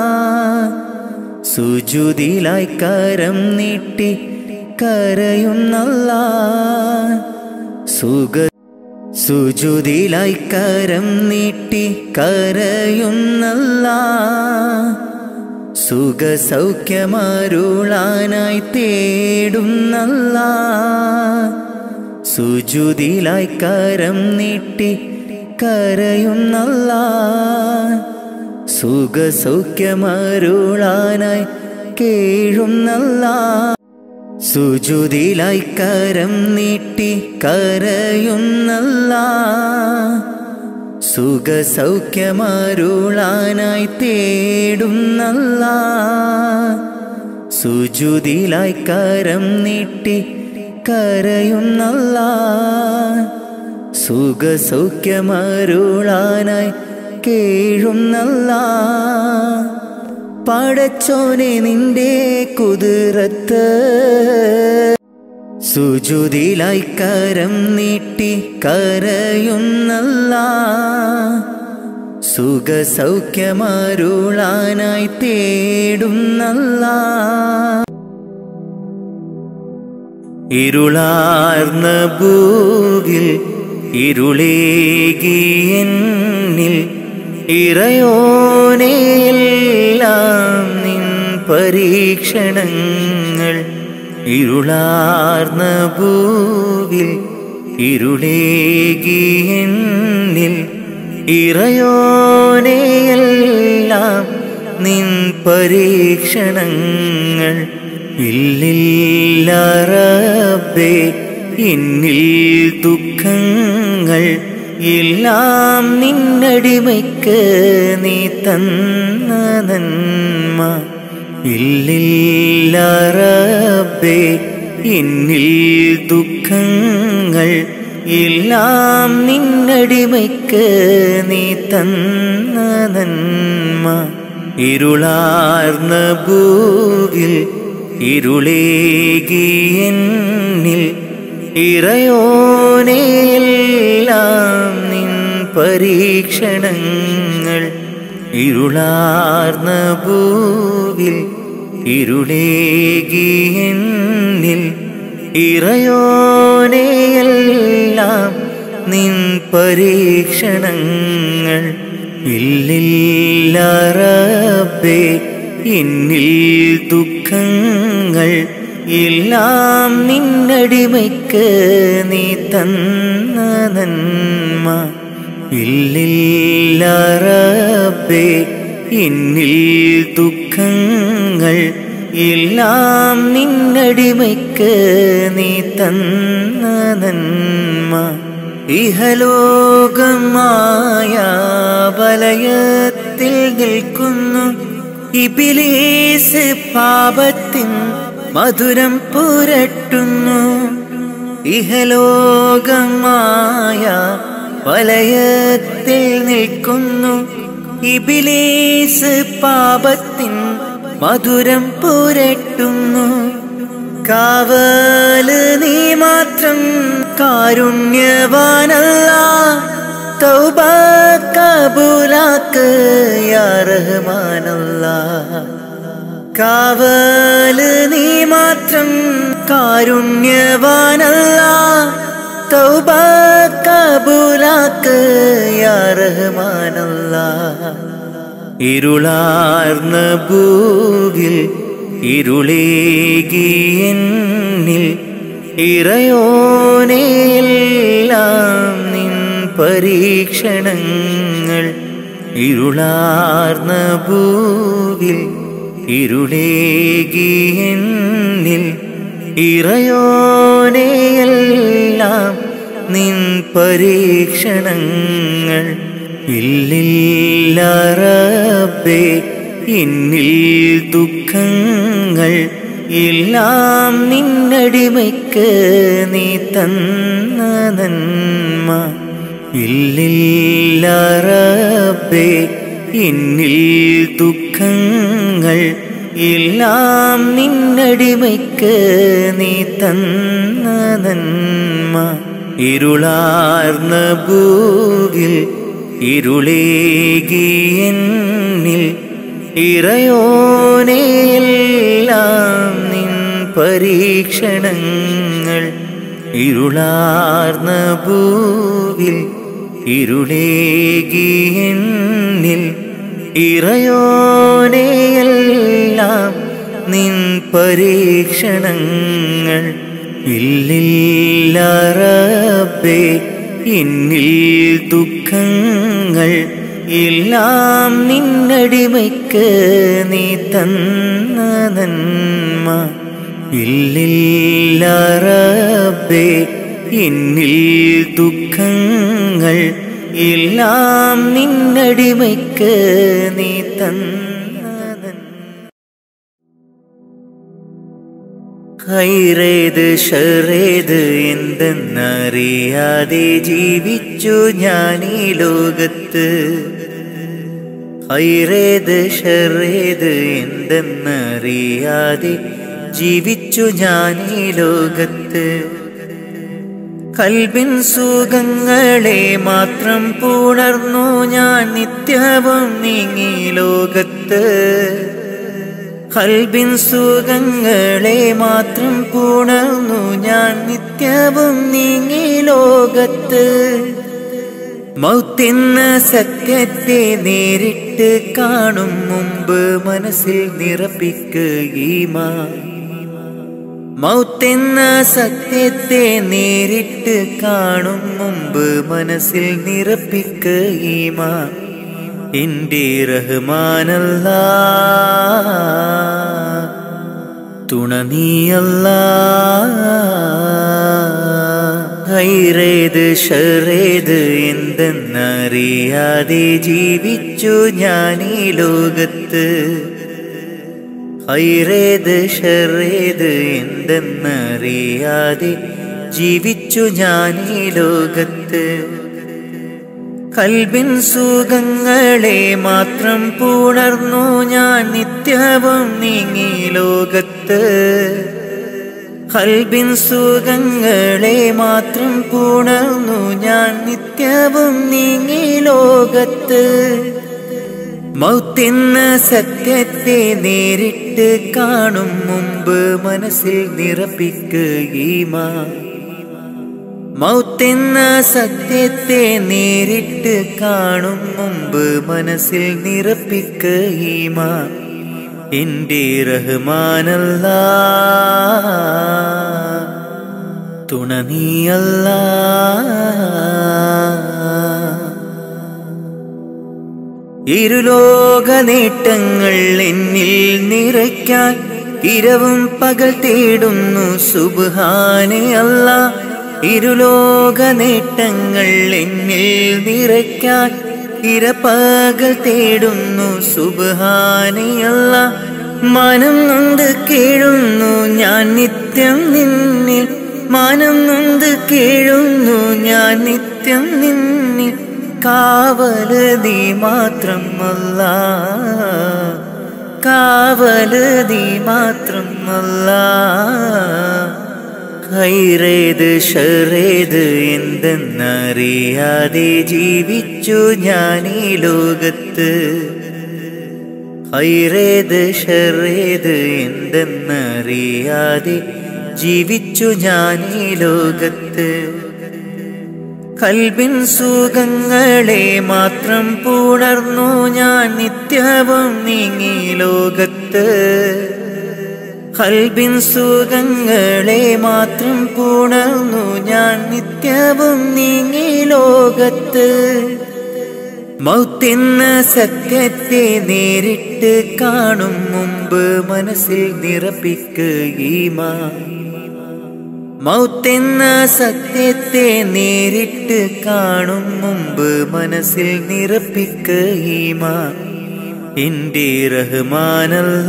Speaker 1: സുജുതിലായി കരം നീട്ടി കരയുന്നല്ല സുഖ സുജുതിലായി കരം നീട്ടി കരയുന്നല്ല സുഖസൗഖ്യമരുളാനായി തേടുന്നല്ല സുജുതിലായി കരം നീട്ടി കരയുന്നല്ല സുഖസൗഖ്യമരുളാനായി കേഴുന്നല്ല സുജുതിലായി കരം നീട്ടി കരയുന്നല്ല സുഖസൗഖ്യമരുളാനായി തേടുന്നല്ല സുജുതിലായി കരം നീട്ടി കരയുന്നല്ല സുഖസൗഖ്യമരുളാനായി കേഴുന്നല്ല പടച്ചോനെ നിന്റെ കുതിരത്ത് സുജുതിലായി കരം നീട്ടി കരയുന്നല്ല സുഖസൗഖ്യമരുളാനായി തേടുന്നല്ല ഇരുളാർന്ന ഭൂവിൽ ഇരുളേകിയെന്നിൽ ഇറയോനെയെല്ലാം നിൻ പരീക്ഷണങ്ങൾ ഇരുളാർന്ന ഭൂവിൽ ഇരുളേകിയെന്നിൽ ഇറയോനെയെല്ലാം നിൻ പരീക്ഷണങ്ങൾ ഇല്ലില്ല റബ്ബേ എന്നിൽ ദുഃഖങ്ങൾ എല്ലാം നിന്നടിമയ്ക്ക് നീ തന്ന നന്മ ഇല്ലില്ല റബ്ബേ എന്നിൽ ദുഃഖങ്ങൾ എല്ലാം നിന്നടിമയ്ക്ക് നീ തന്ന നന്മ ഇരുളാർന്ന ഭൂവിൽ ഇരുളേകിയെന്നിൽ ഇറയോനെയെല്ലാം നിൻ പരീക്ഷണങ്ങൾ ഇരുളാർന്ന ഭൂവിൽ ഇരുളേകിയെന്നിൽ ഇറയോനെയെല്ലാം നിൻ പരീക്ഷണങ്ങൾ ഇല്ലില്ല റബ്ബേ എന്നിൽ ദുഃഖങ്ങൾ എല്ലാം നിന്നടിമയ്ക്ക് നീ തന്ന നന്മ ഇല്ലില്ല റബ്ബേ എന്നിൽ ദുഃഖങ്ങൾ എല്ലാം നിന്നടിമയ്ക്ക് നീ തന്ന നന്മ ഇഹലോകമായ വലയത്തിൽ നിൽക്കുന്നു ഇബിലീസ് പാപത്തിൻ മധുരം പുരട്ടുന്നു ഇഹലോകമായ വലയത്തിൽ നിൽക്കുന്നു ഇബിലീസ് പാപത്തിൻ മധുരം പുരട്ടുന്നു കാവല് നീ മാത്രം കാരുണ്യവാനല്ല തൗബ കബൂലാക്ക് യാ റഹ്മാനല്ല കാവല് നീ മാത്രം കാരുണ്യവാനല്ല തൗബ കബൂലാക്ക് യാ റഹ്മാനല്ല ഇരുളാർന്ന ഭൂവിൽ ഇരുളേകിയെന്നിൽ ഇറയോനെയെല്ലാം നിൻ പരീക്ഷണങ്ങൾ ഇരുളാർന്ന ഭൂവിൽ ഇരുളേകിയെന്നിൽ ഇറയോനെയെല്ലാം നിൻ പരീക്ഷണങ്ങൾ ഇല്ലില്ല റബ്ബേ എന്നിൽ ദുഃഖങ്ങൾ എല്ലാം നിന്നടിമയ്ക്ക് നീ തന്ന നന്മ ഇല്ലില്ല റബ്ബേ എന്നിൽ ദുഃഖങ്ങൾ എല്ലാം നിന്നടിമയ്ക്ക് നീ തന്ന നന്മ ഇരുളാർന്ന ഭൂവിൽ ഇരുളേകിയെന്നിൽ ഇറയോനെയെല്ലാം നിൻ പരീക്ഷണങ്ങൾ ഇരുളാർന്ന ഭൂവിൽ ഇരുളേകി എന്നിൽ ഇറയോനെയെല്ലാം നിൻ പരീക്ഷണങ്ങൾ ഇല്ലില്ല റബ്ബേ എന്നിൽ ദുഃഖങ്ങൾ എല്ലാം നിന്നടിമയ്ക്ക് നീ തന്ന നന്മ ഇല്ലില്ല റബ്ബേ എന്നിൽ ദുഃഖങ്ങൾ എല്ലാം നിന്നടിമയ്ക്ക് നീ തന്ന നന്മ ഹൈറേത് ഷറേത് എന്തെന്നറിയാതെ ജീവിച്ചു ഞാൻ ഈ ലോകത്ത് ഹൈറേത് ഷറേത് എന്തെന്നറിയാതെ ജീവിച്ചു ഞാൻ ഈ ലോകത്ത് കൽബിൻ സുഖങ്ങളെ മാത്രം പുണർന്നു ഞാൻ നിത്യവും നീങ്ങി ലോകത്ത് കൽബിൻ സുഖങ്ങളെ മാത്രം പുണർന്നു ഞാൻ നിത്യവും നീങ്ങി ലോകത്ത് മൗത്തെന്ന സത്യത്തെ നേരിട്ട് കാണും മുമ്പ് മനസ്സിൽ നിറപ്പിക്കുകീമാ മൗത്തെന്ന സത്യത്തെ നേരിട്ട് കാണും മുമ്പ് മനസ്സിൽ നിറപ്പിക്കുകീമാ എന്റെ റഹ്മാനല്ല തുണ നീയല്ല ഹൈറേത് ഷറേത് എന്തെന്നറിയാതെ ജീവിച്ചു ഞാൻ ഈ ലോകത്ത് ഹൈറേത് ഷറേത് എന്തെന്നറിയാതെ ജീവിച്ചു ഞാൻ ഈ ലോകത്ത് കൽബിൻ സുഖങ്ങളെ മാത്രം പുണർന്നു ഞാൻ നിത്യവും നീങ്ങി ലോകത്ത് കൽബിൻ സുഖങ്ങളെ മാത്രം പുണർന്നു ഞാൻ നിത്യവും നീങ്ങി ലോകത്ത് മൗത്തെന്ന സത്യത്തെ നേരിട്ട് കാണും മുമ്പ് മനസ്സിൽ നിറപ്പിക്കുകീമാ മൗത്തെന്ന സത്യത്തെ നേരിട്ട് കാണും മുമ്പ് മനസ്സിൽ നിറപ്പിക്കുകീമാ എന്റെ റഹ്മാനല്ല തുണ നീയല്ല ഇരുലോക നേട്ടങ്ങൾ എന്നിൽ നിറയ്ക്കാൻ ഇരവും പകൽ തേടുന്നു സുബാനെ അല്ല ഇരുലോക നേട്ടങ്ങൾ എന്നിൽ നിറയ്ക്കാൻ ഇരപ്പകൽ തേടുന്നു സുബാനെ അല്ല മനം നൊന്ത് കേഴുന്നു ഞാൻ നിത്യം നിന്നിൽ മാനം നൊന്ത് കേഴുന്നു ഞാൻ നിത്യം നിന്നിൽ കാവല് നീ മാത്രമല്ല കാവല് നീ മാത്രമല്ല ഹൈറേത് ഷറേത് എന്തെന്നറിയാതെ ജീവിച്ചു ഞാൻ ഈ ലോകത്ത് ഹൈറേത് ഷറേത് എന്തെന്നറിയാതെ ജീവിച്ചു ഞാൻ ഈ ലോകത്ത് കൽബിൻ സുഖങ്ങളെ മാത്രം പുണർന്നു ഞാൻ നിത്യവും നീങ്ങി ലോകത്ത് കൽബിൻ സുഖങ്ങളെ മാത്രം പുണർന്നു ഞാൻ നിത്യവും നീങ്ങി ലോകത്ത് മൗത്തെന്ന സത്യത്തെ നേരിട്ട് കാണും മുമ്പ് മനസ്സിൽ നിറപ്പിക്കുകീമാ മൗത്തെന്ന സത്യത്തെ നേരിട്ട് കാണും മുമ്പ് മനസ്സിൽ നിറപ്പിക്കുകീമാ എന്റെ റഹ്മാനല്ല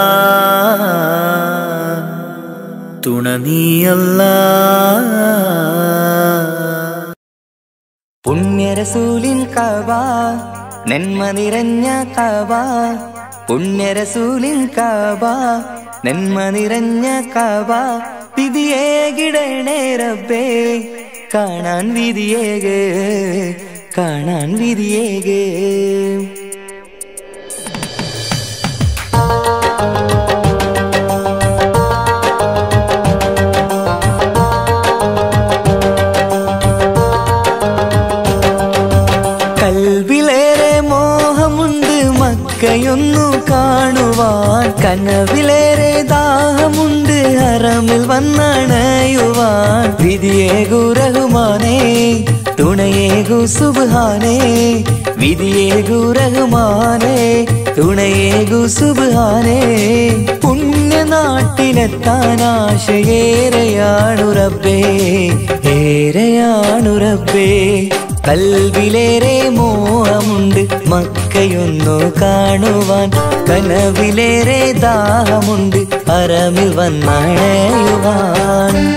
Speaker 1: തുണ നീയല്ല
Speaker 2: പുണ്യരസൂലിൻ കബ നന്മ നിറഞ്ഞ കബ പുണ്യരസൂലിൻ കബ നന്മ നിറഞ്ഞ കബ വിധിയേകിടണേ റബ്ബേ കാണാൻ വിധിയേകേ കാണാൻ വിധിയേകേ മോഹമുണ്ട് മക്കയൊന്നു കാണുവാൻ കനവിലേറെ ദാഹമുണ്ട് ഹറമിൽ വന്നണയുവാൻ വിധിയേകു റഹ്മാനേ തുണയേകു സുബ്ഹാനേ വിധിയേകു റഹ്മാനേ തുണയേകു സുബ്ഹാനേ പുണ്യനാട്ടിലെത്താൻ ആശയേറെയാണു റബ്ബേ ഏറെയാണു റബ്ബേ കൽവിലേറെ മോഹമുണ്ട് മക്കയൊന്നു കാണുവാൻ കനവിലേറെ ദാഹമുണ്ട് അറമിൽ വന്നണയുവാൻ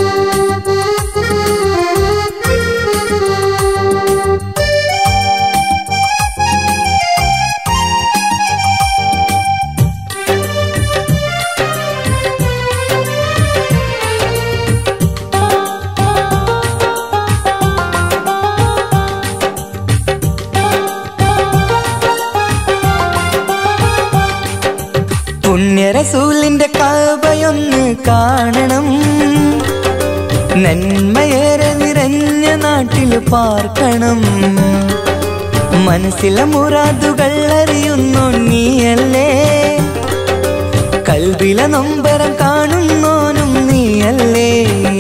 Speaker 2: പുണ്യരസൂലിന്റെ കവയൊന്ന് കാണണം നന്മയേറെ നിറഞ്ഞ നാട്ടിൽ പാർക്കണം മനസ്സിലെ മുറാദുകൾ അറിയുന്നു നീയല്ലേ കൽവിലെ നൊമ്പരം കാണുന്നോനും നീയല്ലേ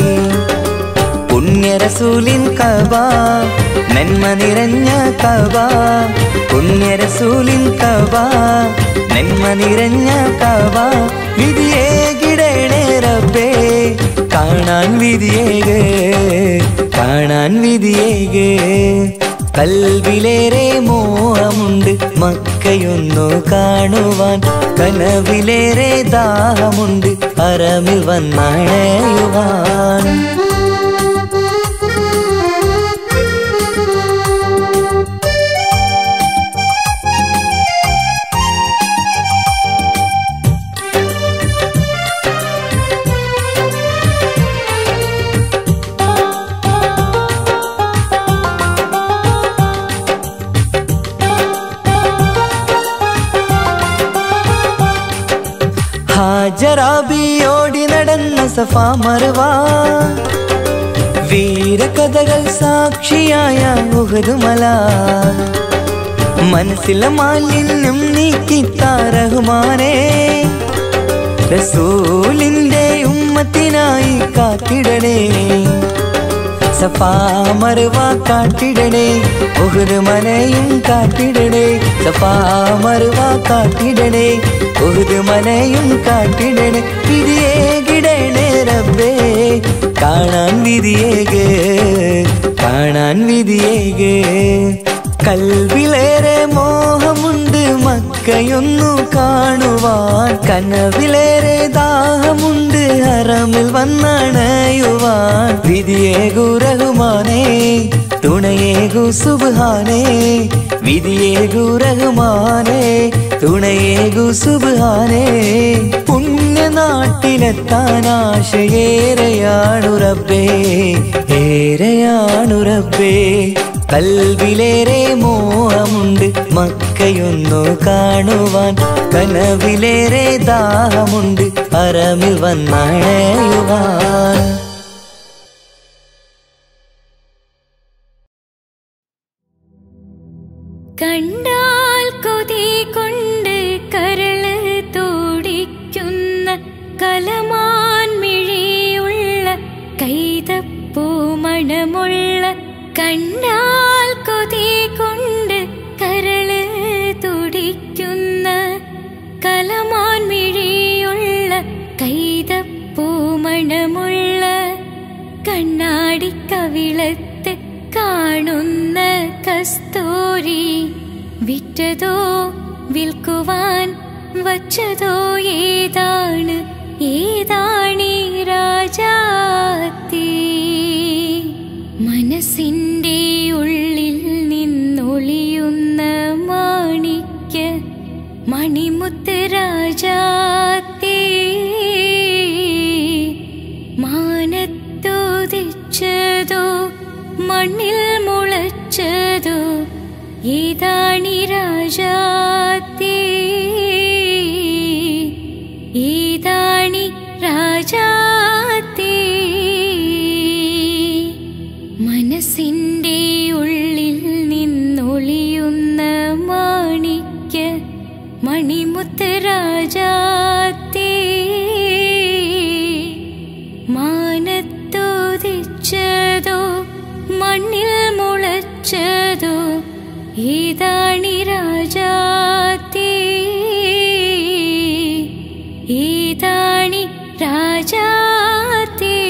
Speaker 2: പുണ്യരസൂലിൻ കബ നന്മ നിറഞ്ഞ കബ പുണ്യരസൂലിൻ കബ നന്മ നിറഞ്ഞ കബ വിധിയേ കിടണേ റബ്ബേ കാണാൻ വിധിയേക് കാണാൻ വിധിയേക് കൽവിലേറെ മോഹമുണ്ട് മക്കയൊന്നു കാണുവാൻ കനവിലേറെ ദാഹമുണ്ട് അറമിൽ വന്നണയുവാൻ ഹാജറാബിയോടി നടന്ന സഫ മറുവ വീരകഥകൾ സാക്ഷിയായ ഉഹരുമല മനസ്സിലെ മാലിന്യം നീക്കിത്താറഹുമാനെ റസൂലിന്റെ ഉമ്മത്തിനായി കാത്തിടണേ സഫാ മറുവ കാട്ടിടണേ ഉഹുര് മനയും കാട്ടിടണേ സഫാ മറുവ കാട്ടിടണേ ഉഹുര് മനയും കാട്ടിടണേ വിധിയേ കിടണേ റബ്ബേ കാണാൻ വിധിയേക് കാണാൻ വിധിയേക് കൽവിലേറെ മോഹമുണ്ട് മക്കയൊന്നു കാണുവാൻ കനവിലേറെ ദാഹമുണ്ട് ഹറമിൽ വന്നണയുവാൻ വിധിയേകു റഹ്മാനേ തുണയേകു സുബ്ഹാനേ വിധിയേകു റഹ്മാനേ തുണയേകു സുബ്ഹാനേ പുണ്യനാട്ടിലെത്താൻ ആശയേറെയാണു റബ്ബേ ഏറെയാണു റബ്ബേ കൽവിലേറെ മോഹമുണ്ട് മക്കയൊന്നു കാണുവാൻ കനവിലേറെ ദാഹമുണ്ട് അറമിൽ വന്നണയുവാൻ
Speaker 4: കണ്ടാൽ കൊതി കൊണ്ട് കരള് തോടിക്കുന്ന കലമാൻ മിഴിയുള്ള കൈതപ്പൂ മണമുള്ള കണ്ടാൽ കൊതി കൊണ്ട് കരള് തുടിക്കുന്ന കലമാൻ മിഴിയുള്ള കൈതപ്പൂ മണമുള്ള കണ്ണാടി കവിളത്ത് കാണുന്ന കസ്തൂരി വിറ്റതോ വിൽക്കുവാൻ വച്ചതോ ഏതാണ് ഏതാണീ രാജാത്തി മനസ്സിൻ്റെ ഉള്ളിൽ നിന്നൊളിയുന്ന മാണിക്യ മണിമുത്ത് രാജാത്തേ മാനത്തോദിച്ചതോ മണ്ണിൽ മുളച്ചതോ ഏതാണി രാജാത്തേ ഏതാണി രാജാത്തേ മനസ്സിൻ്റെ ഉള്ളിൽ നിന്നൊളിയുന്ന മാണി ഏതാണി രാജാത്തേ ഏതാണി രാജാത്തേ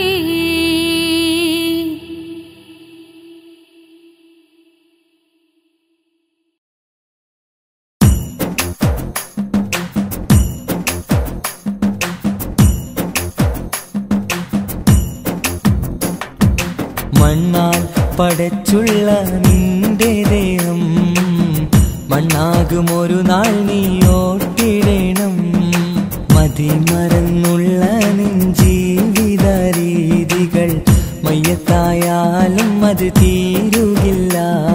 Speaker 2: മണ്ണാൽ പടച്ചുള്ള നിന്റെ ദേഹം മണ്ണാകും ഒരു നാൾ നീ ഓട്ടിടണം മതിമറന്നുള്ള നിൻ ജീവിത രീതികൾ മയ്യത്തായാലും അത് തീരുകില്ല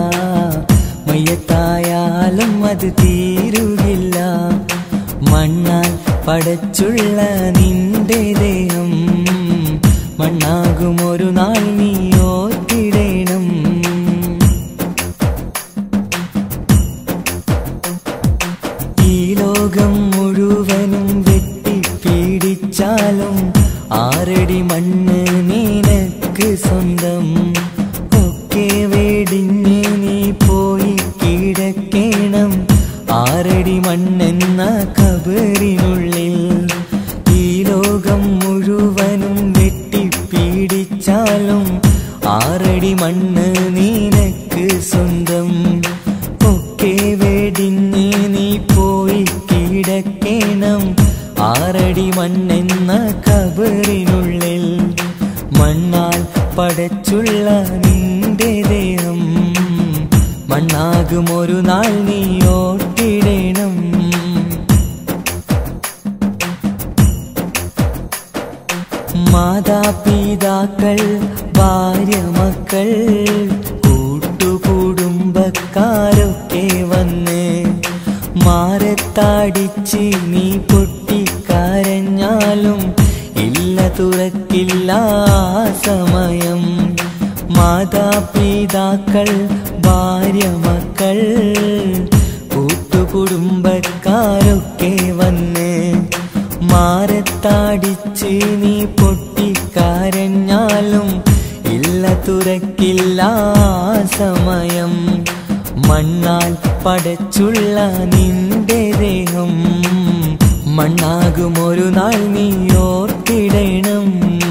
Speaker 2: മയ്യത്തായാലും അത് തീരുകില്ല മണ്ണാൽ പടച്ചുള്ള നിന്റെ ദേഹം മണ്ണാകും ഒരു നാൾ നീ ഓർത്തിടണം ഈ ലോകം മുഴുവനും വെട്ടിപ്പീഡിച്ചാലും ആറടി മണ്ണ് നിനക്ക് സ്വന്തം ഒക്കെ വെടിഞ്ഞ് നീ പോയി കിടക്കണം ആറടി മണ്ണെന്ന കബറിനുള്ളിൽ ഈ ലോകം മുഴുവനും വെട്ടിപ്പീഡിച്ചാലും ആറടി മണ്ണ് നിനക്ക് സ്വന്തം ഒക്കെ വെടിഞ്ഞ് നീ പോയി കിടക്കണം ആറടി മണ്ണെന്ന കബറിനുള്ളിൽ മണ്ണാൽ പടച്ചുള്ള നിന്റെ ദേഹം മണ്ണാകും ഒരു നാൾ നീ ഓട്ടിടണം മാതാപിതാക്കൾ ഭാര്യ മക്കൾ കൂട്ടുകുടുംബക്കാരൊക്കെ വന്ന് മാരത്താടിച്ച് നീ പൊട്ടിക്കരഞ്ഞാലും ഇല്ല തുറക്കില്ല ആ സമയം മാതാപിതാക്കൾ ഭാര്യ മക്കൾ കൂട്ടുകുടുംബക്കാരൊക്കെ വന്ന് മാരത്താടിച്ച് നീ പൊട്ടിക്കരഞ്ഞാലും ഇല്ല തുറക്കില്ല ആ സമയം മണ്ണാൽ പടച്ചുള്ള നിന്റെ ദേഹം മണ്ണാകും ഒരു നാൾ നീ ഓർത്തിടണം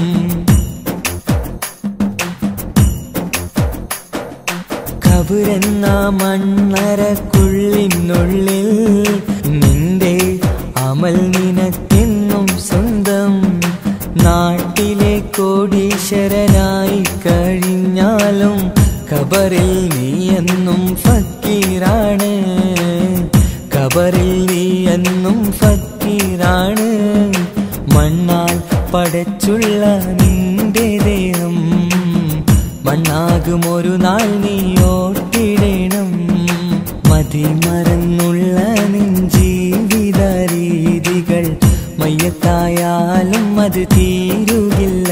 Speaker 2: കബുരെന്ന മണ്ണറക്കുള്ളിനുള്ളിൽ നിന്റെ അമൽ നിനക്കെന്നും സ്വന്തം നാട്ടിലെ കോടീശ്വരനായി കഴിഞ്ഞാലും കബറിൽ നീ എന്നും ഫക്കീറാണ് കബറിൽ നീ എന്നും ഫക്കീറാണ് മണ്ണാൽ പടച്ചുള്ള നിന്റെ ദേഹം മണ്ണാകും ഒരു നാൾ നീ ഓട്ടിടണം മതിമറന്നുള്ള നിൻ ജീവിത രീതികൾ മയ്യത്തായാലും അത് തീരുകില്ല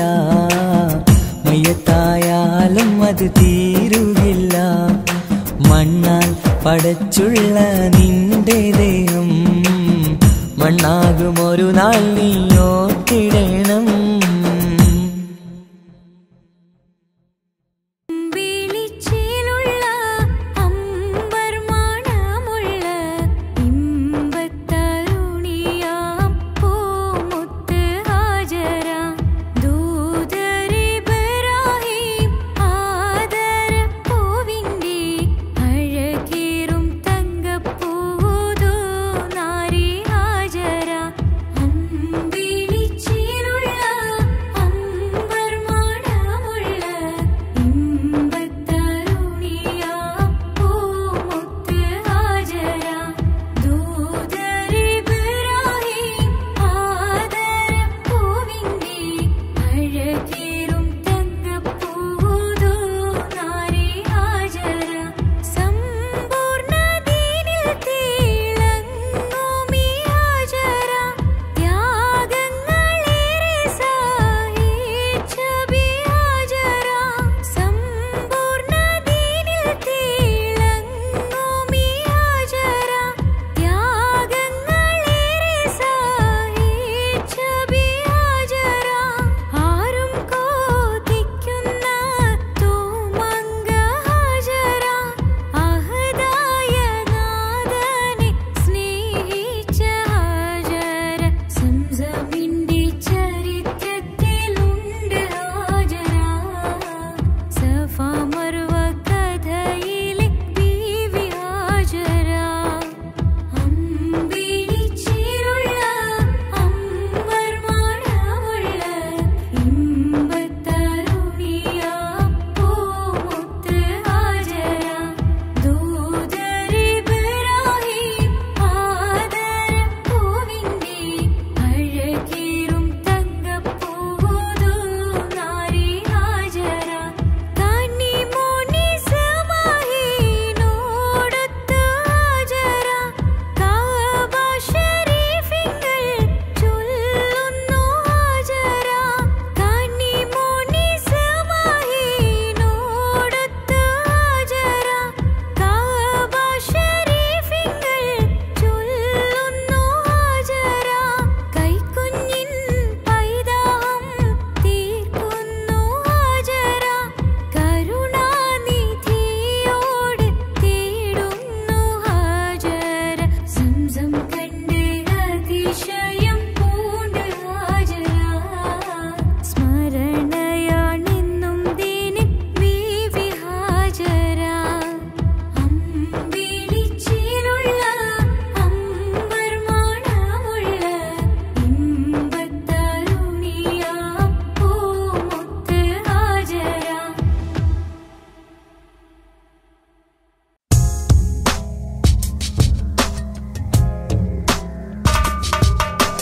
Speaker 2: മയ്യത്തായാലും അത് തീരുകില്ല മണ്ണാൽ പടച്ചുള്ള നിന്റെ ദേഹം മണ്ണാകും ഒരു നാൾ നീ ഓർത്തിടണം
Speaker 4: വിളിച്ചിലുള്ള അമ്പർമാണമുള്ള ഇമ്പത്തരുണിയാം പൂമുത്ത് ഹാജര ദൂതരിബ്രാഹിം ആദര പൂവിൻ്റെ അഴകേറും തങ്കപ്പൂതോ നാരി ഹാജര അമ്പിളിച്ചിലുള്ള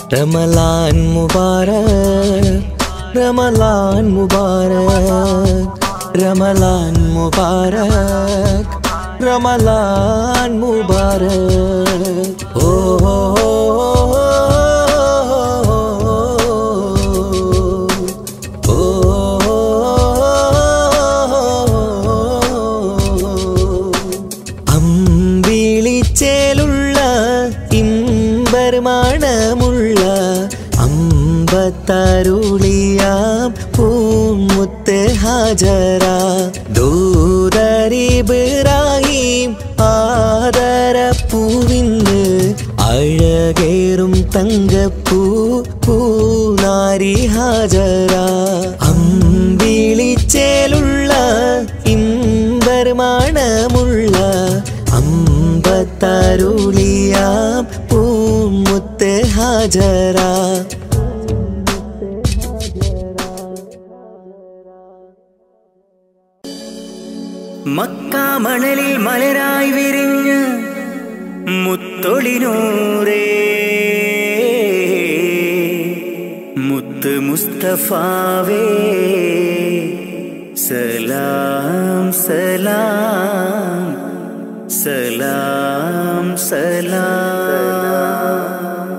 Speaker 2: റമലാൻ മുബാരക് റമലാൻ മുബാരക് റമലാൻ മുബാരക് റമലാൻ മുബാരക് ഓ അമ്പിളിച്ചേലുള്ള ഇമ്പർമാണമുള്ള അമ്പത്തരുളിയാം പൂമുത്ത് ഹാജര ദൂതരിബ്രാഹിം ആദരപ്പൂവിന്ന് അഴകേറും തങ്കപ്പൂ പൂനാരി ഹാജര അമ്പിളിച്ചേലുള്ള ഇമ്പർമാണമുള്ള അമ്പത്തരുളിയാം പൂമുത്ത് ഹാജര
Speaker 1: മക്കാമണലിൽ മലരായി വിരിഞ്ഞ് മുത്തൊളിനൂറേ മുത്ത് മുസ്തഫാവേ സലാം സലാം സലാം സലാം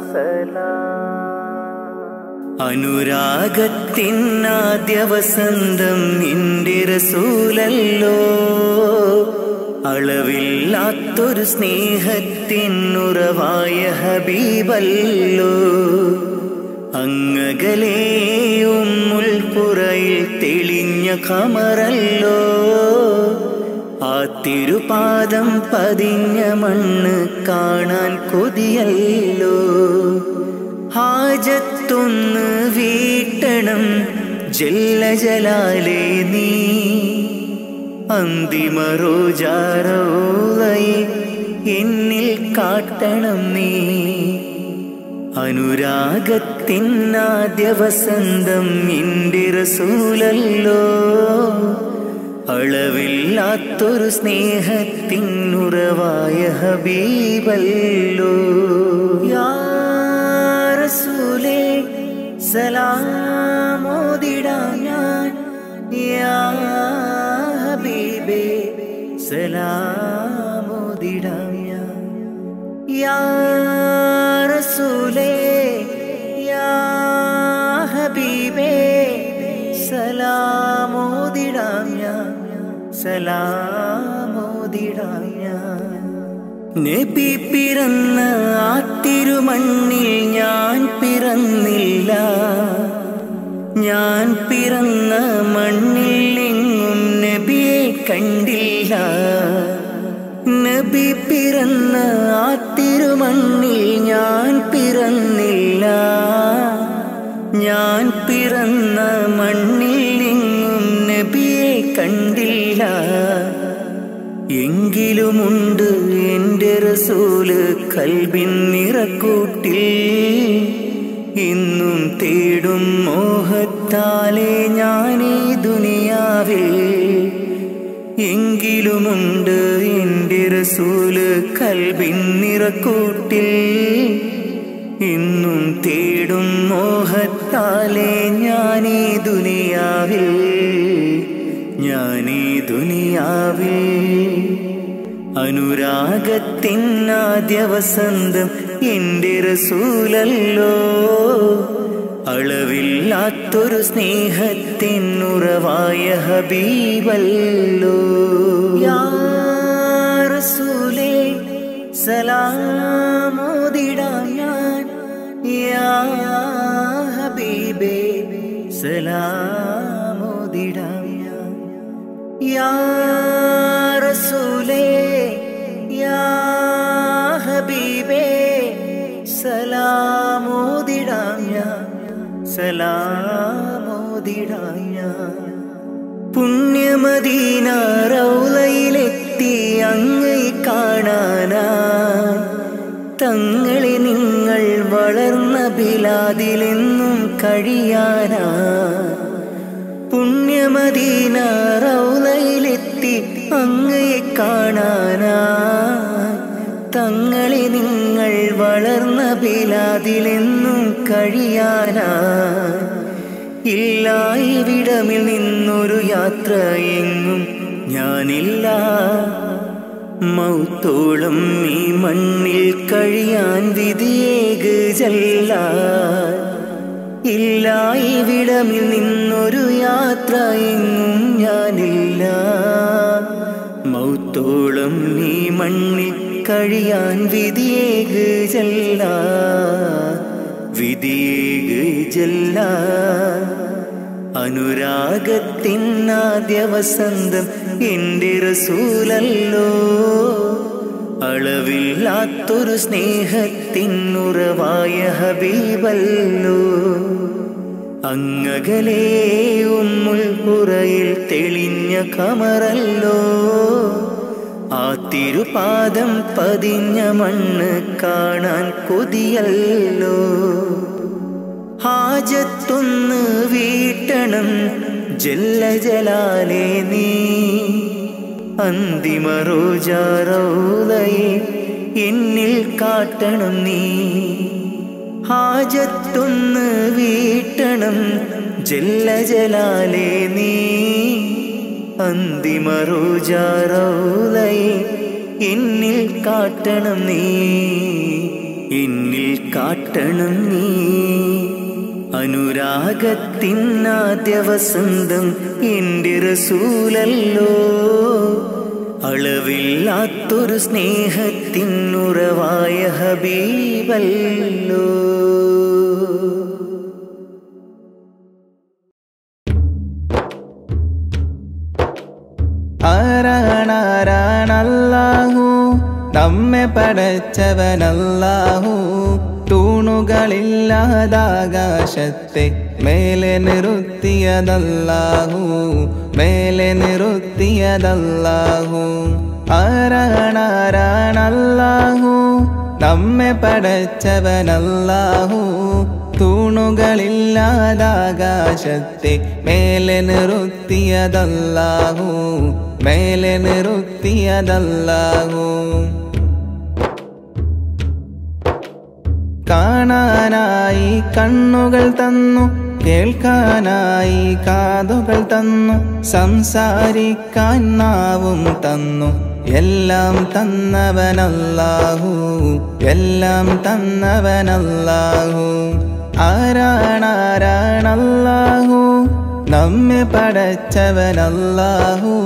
Speaker 1: അനുരാഗത്തിനാദ്യ വസന്തം നിന്റെ റസൂലല്ലോ അളവില്ലാത്തൊരു സ്നേഹത്തിനുറവായ ഹബീബല്ലോ അങ്ങകലെയും മുൾപ്പുറയിൽ തെളിഞ്ഞ കമറല്ലോ ആ തിരുപാദം പതിഞ്ഞ മണ്ണ് കാണാൻ കൊതിയല്ലോ ഹാജത്തൊന്ന് വീട്ടണം ജല്ല ജലാലേ നീ അന്തിമ റോജാറോളയെ എന്നിൽ കാട്ടണം നീ അനുരാഗത്തിനാദ്യ വസന്തം നിന്റെ റസൂലല്ലോ അളവില്ലാത്തൊരു സ്നേഹത്തിനുറവായ ഹബീബല്ലോ യാ റസൂലേ സലാമോദിടാം ഞാൻ യാ ഹബീബേ സലാമോദിടാം ഞാൻ യാ റസൂലേ യാ ഹബീബേ സലാമോദിടാം ഞാൻ സലാമോദിടാം ഞാൻ നബി പിറന്ന ആ തിരുമണ്ണിൽ ഞാൻ പിറന്നില്ല ഞാൻ പിറന്ന മണ്ണിൽ എങ്ങും നബിയെ കണ്ടില്ല നബി പിറന്ന ആ തിരുമണ്ണിൽ ഞാൻ പിറന്നില്ല ഞാൻ പിറന്ന മണ്ണിൽ എങ്ങും നബിയെ കണ്ടില്ല എങ്കിലുമുണ്ട് എൻ്റെ റസൂല് കൽബിൻ നിറക്കൂട്ടിൽ ഇന്നും തേടും മോഹത്താലെ ഞാനീ ദുനിയാവിൽ എങ്കിലുമുണ്ട് എൻ്റെ റസൂല് കൽബിൻ നിറക്കൂട്ടിൽ ഇന്നും തേടും മോഹത്താലെ ഞാനീ ദുനിയാവിൽ ഞാനീ ദുനിയാവിൽ അനുരാഗത്തിനാദ്യ വസന്തം എൻ്റെ റസൂലല്ലോ അളവില്ലാത്തൊരു സ്നേഹത്തിനുറവായ ഹബീബല്ലോ യാ റസൂലേ സലാമോദിടാം ഞാൻ യാ ഹബീബേ സലാമോദിടാം ഞാൻ യാ റസൂലേ യാ ഹബീബേ സലാമോദിടാം ഞാൻ സലാമോദിടാം ഞാൻ പുണ്യമദീന റൗലയിലെത്തി അങ്ങൈ കാണാനാ തങ്ങളെ നിങ്ങൾ വളർന്ന ബിലാദിലെന്നും കഴിയാനാ പുണ്യമദീന റൗലയിലെത്തി അങ്ങയെ കാണാനാ തങ്ങളെ നിങ്ങൾ വളർന്ന ബിലാദിലെന്നും കഴിയാനാ ഇല്ല ഇവിടമിൽ നിന്നൊരു യാത്ര എങ്ങും ഞാനില്ല മൗത്തോളം ഈ മണ്ണിൽ കഴിയാൻ വിധിയേക് ചെല്ല ഇല്ല ഇവിടമിൽ നിന്നൊരു യാത്ര എങ്ങും ഞാനില്ല മൗത്തോളം നീ മണ്ണിൽ കഴിയാൻ വിധിയേക് ചെല്ല വിധിയേക് ചെല്ല അനുരാഗത്തിനാദ്യ വസന്തം എൻ്റെ റസൂലല്ലോ അളവില്ലാത്തൊരു സ്നേഹത്തിനുറവായ ഹബീബല്ലോ അങ്ങകലേ ഉമ്മുൽ പുറയിൽ തെളിഞ്ഞ കമറല്ലോ ആ തിരുപാദം പതിഞ്ഞ മണ്ണ് കാണാൻ കൊതിയല്ലോ ഹാജത്തൊന്ന് വീട്ടണം ജല്ല ജലാലേ നീ അന്തിമ റോജാറോലയെ എന്നിൽ കാട്ടണം നീ ഹാജത്തൊന്ന് വീട്ടണം ജല്ല ജലാലേ നീ അന്തിമ റോജാറോലയെ എന്നിൽ കാട്ടണം നീ എന്നിൽ കാട്ടണം നീ അനുരാഗത്തിനാദ്യ വസന്തം എൻ്റെ റസൂലല്ലോ അളവില്ലാത്തൊരു സ്നേഹത്തിനുറവായ ഹബീബല്ലോ
Speaker 2: ആരാണാരാണല്ലാഹു നമ്മെ പടച്ചവനല്ലാഹു തൂണുകളില്ലാതാകാശത്തെ മേലെ നിറുത്തിയതല്ലാഹു മേലെ നിറുത്തിയതല്ലാഹു ആരാണാരാണല്ലാഹു നമ്മെ പടച്ചവനല്ലാഹു തൂണുകളില്ലാതാകാശത്തെ മേലെ നിറുത്തിയതല്ലാഹു മേലെ നിറുത്തിയതല്ലാഹു കാണാനായി കണ്ണുകൾ തന്നു കേൾക്കാനായി കാതുകൾ തന്നു സംസാരിക്കാൻ നാവും തന്നു എല്ലാം തന്നവനല്ലാഹു എല്ലാം തന്നവനല്ലാഹു ആരാണാരാണല്ലാഹു നമ്മെ പടച്ചവനല്ലാഹു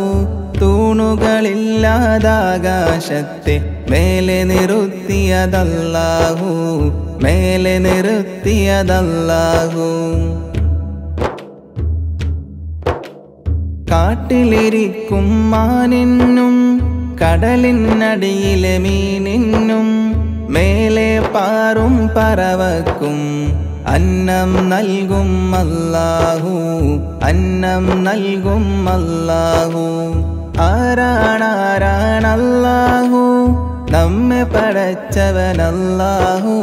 Speaker 2: തൂണുകളില്ലാതാകാശത്തെ മേലെ നിറുത്തിയതല്ലാഹു മേലെ നിറുത്തിയതല്ലാഹു കാട്ടിലിരിക്കും മാനിന്നും കടലിനടിയിലെ മീനിന്നും മേലെ പാറും പറവക്കും അന്നം നൽകും അല്ലാഹു അന്നം നൽകും അല്ലാഹു ആരാണാരാണല്ലാഹു നമ്മെ പടച്ചവനല്ലാഹു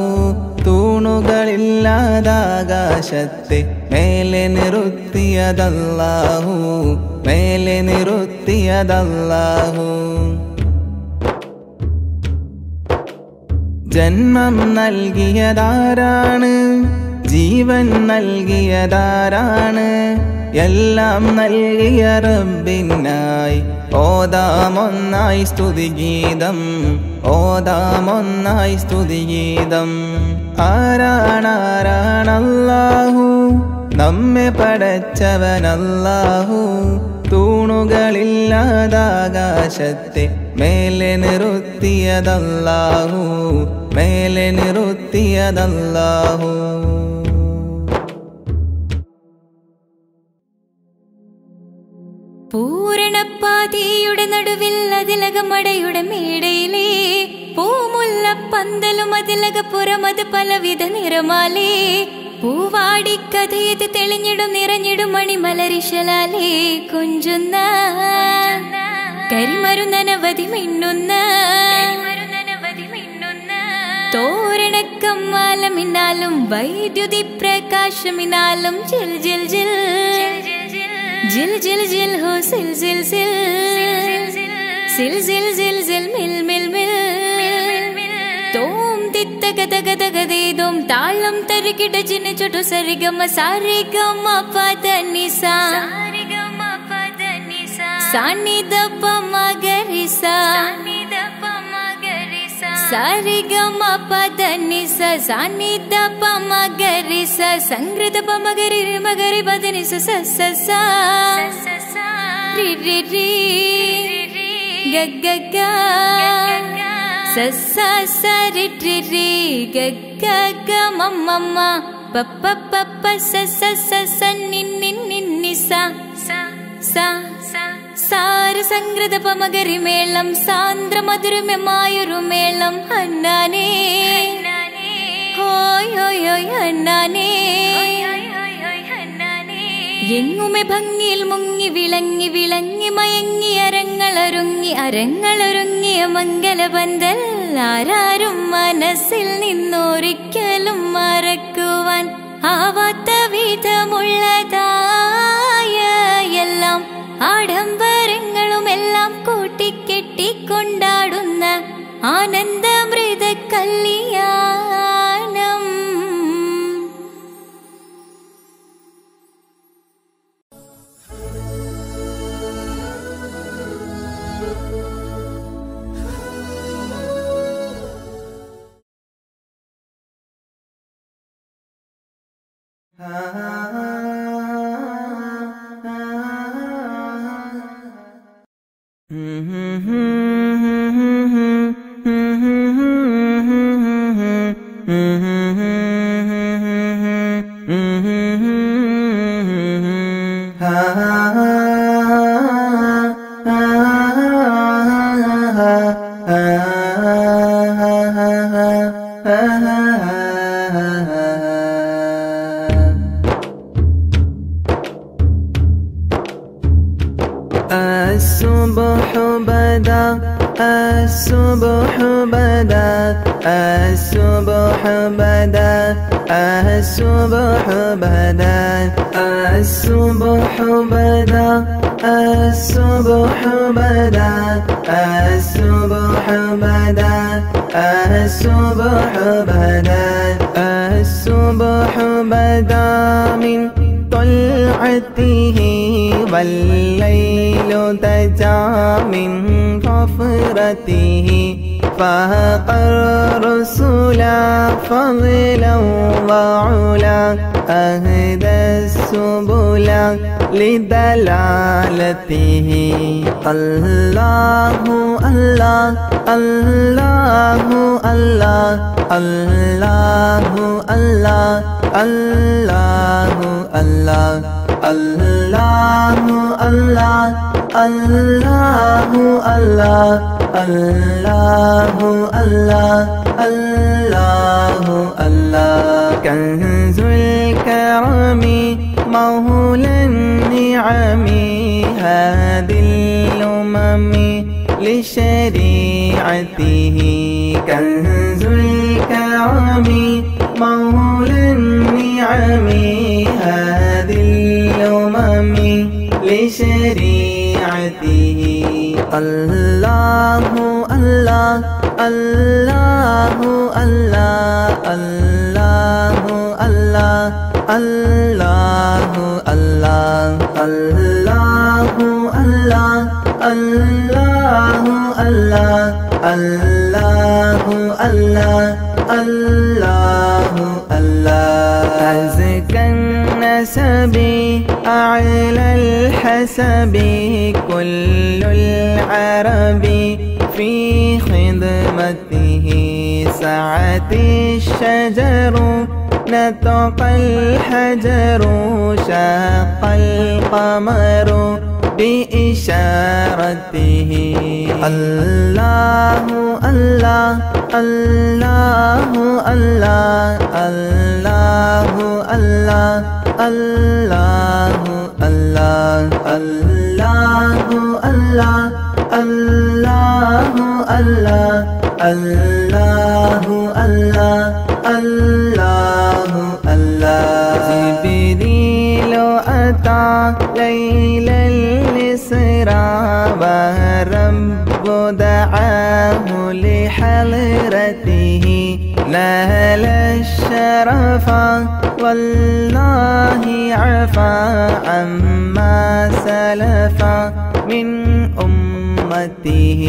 Speaker 2: തൂണുകളില്ലാതാകാശത്തെ മേലെ നിറുത്തിയതല്ലാഹു മേലെ നിറുത്തിയതല്ലാഹു ജന്മം നൽകിയതാരാണ് ജീവൻ നൽകിയതാരാണ് എല്ലാം നൽകിയ റബ്ബിനായി ഓതാമൊന്നായി സ്തുതിഗീതം ഓതാമൊന്നായി സ്തുതിഗീതം ആരാണാരാണല്ലാഹു നമ്മെ പടച്ചവനല്ലാഹു തൂണുകളില്ലാതാകാശത്തെ മേലെ നിറുത്തിയതല്ലാഹു മേലെ നിറുത്തിയതല്ലാഹു
Speaker 4: പൂരണപ്പാതിയുടെ നടുവിൽ അതിലകമടയുടെ മേടയിലേ പൂമുല്ല പന്തലും അതിലക പുറമത് പലവിധ നിറമാലേ പൂവാടിക്കഥയത് തെളിഞ്ഞിടും നിറഞ്ഞിടും മണിമലരിശലാലേ കൊഞ്ചുന്ന കരിമരുന്നനവധി മിണ്ണുന്ന തോരണക്കമ്മാലമിന്നാലും വൈദ്യുതി പ്രകാശമിനാലും ജിൽ ജിൽ ജിൽ ജിൽ ജിൽ ജിൽ ഹോ സിൽ സിൽ സിൽ സിൽ സിൽ സിൽ സിൽ മിൽ മിൽ മിൽ തോം തിത്ത ഗത ഗത ഗതേതും താളം തരികിട ജിന ചുട്ടു സരിഗമ സാരിഗമ പദ നിസ സാനിദ പമ ഗരിസ സാരിഗമ പദ നിസ സാനിദ പമ ഗരിസ സംഗൃത പമ ഗരി രിമ ഗരി പദ നിസ സ സ സ രി രി രി ഗ ഗ ഗ സ സ സ രി രി രി ഗ ഗ ഗ മ മ മ പ പ പ പ സ സ സ സ നി നി നി നി സ സ സാരസംഗ്രത പമകരി മേളം സാന്ദ്ര മധുരമമായൊരു മേളം അന്നാനേ ഹോയ് ഹോയ് ഹോയ് അന്നാനേ എങ്ങുമെ ഭംഗിയിൽ മുങ്ങി വിളങ്ങി വിളങ്ങി മയങ്ങി അരങ്ങളൊരുങ്ങി അരങ്ങളൊരുങ്ങിയ മംഗലപന്തൽ ആരാരും മനസ്സിൽ നിന്നൊരിക്കലും മറക്കുവാൻ ആവാത്ത വിധമുള്ളതായ എല്ലാം ആഡംബരങ്ങളും എല്ലാം കൂട്ടിക്കെട്ടിക്കൊണ്ടാടുന്ന ആനന്ദമൃത കല്യാണം
Speaker 2: الصبح بدا الصبح بدا الصبح بدا الصبح بدا الصبح بدا الصبح بدا الصبح بدا الصبح بدا الصبح بدا من طلعته والليل دجا من غفرته فاق الرسل فضلا وعلا أهدى السبل لدلالته الله الله الله الله الله الله الله الله الله الله الله الله الله الله الله الله كنز الكرم مولى النعم هذه الأمم لشريعته كنز الكرم مولى النعم هذه الأمم لشريعته الله الله الله الله الله الله الله الله الله الله الله الله الله الله الله الله أزكى النسب أعلى الحسب كل العرب في خدمته سعت الشجر نطق الحجر شاق القمر بإشارته الله الله الله الله الله الله الله الله الله الله الله الله الله الله الله الله جبريل أتى ليل الإسراء والرب دعاه لحضرته نال الشرف والله عفا عما سلف من أمته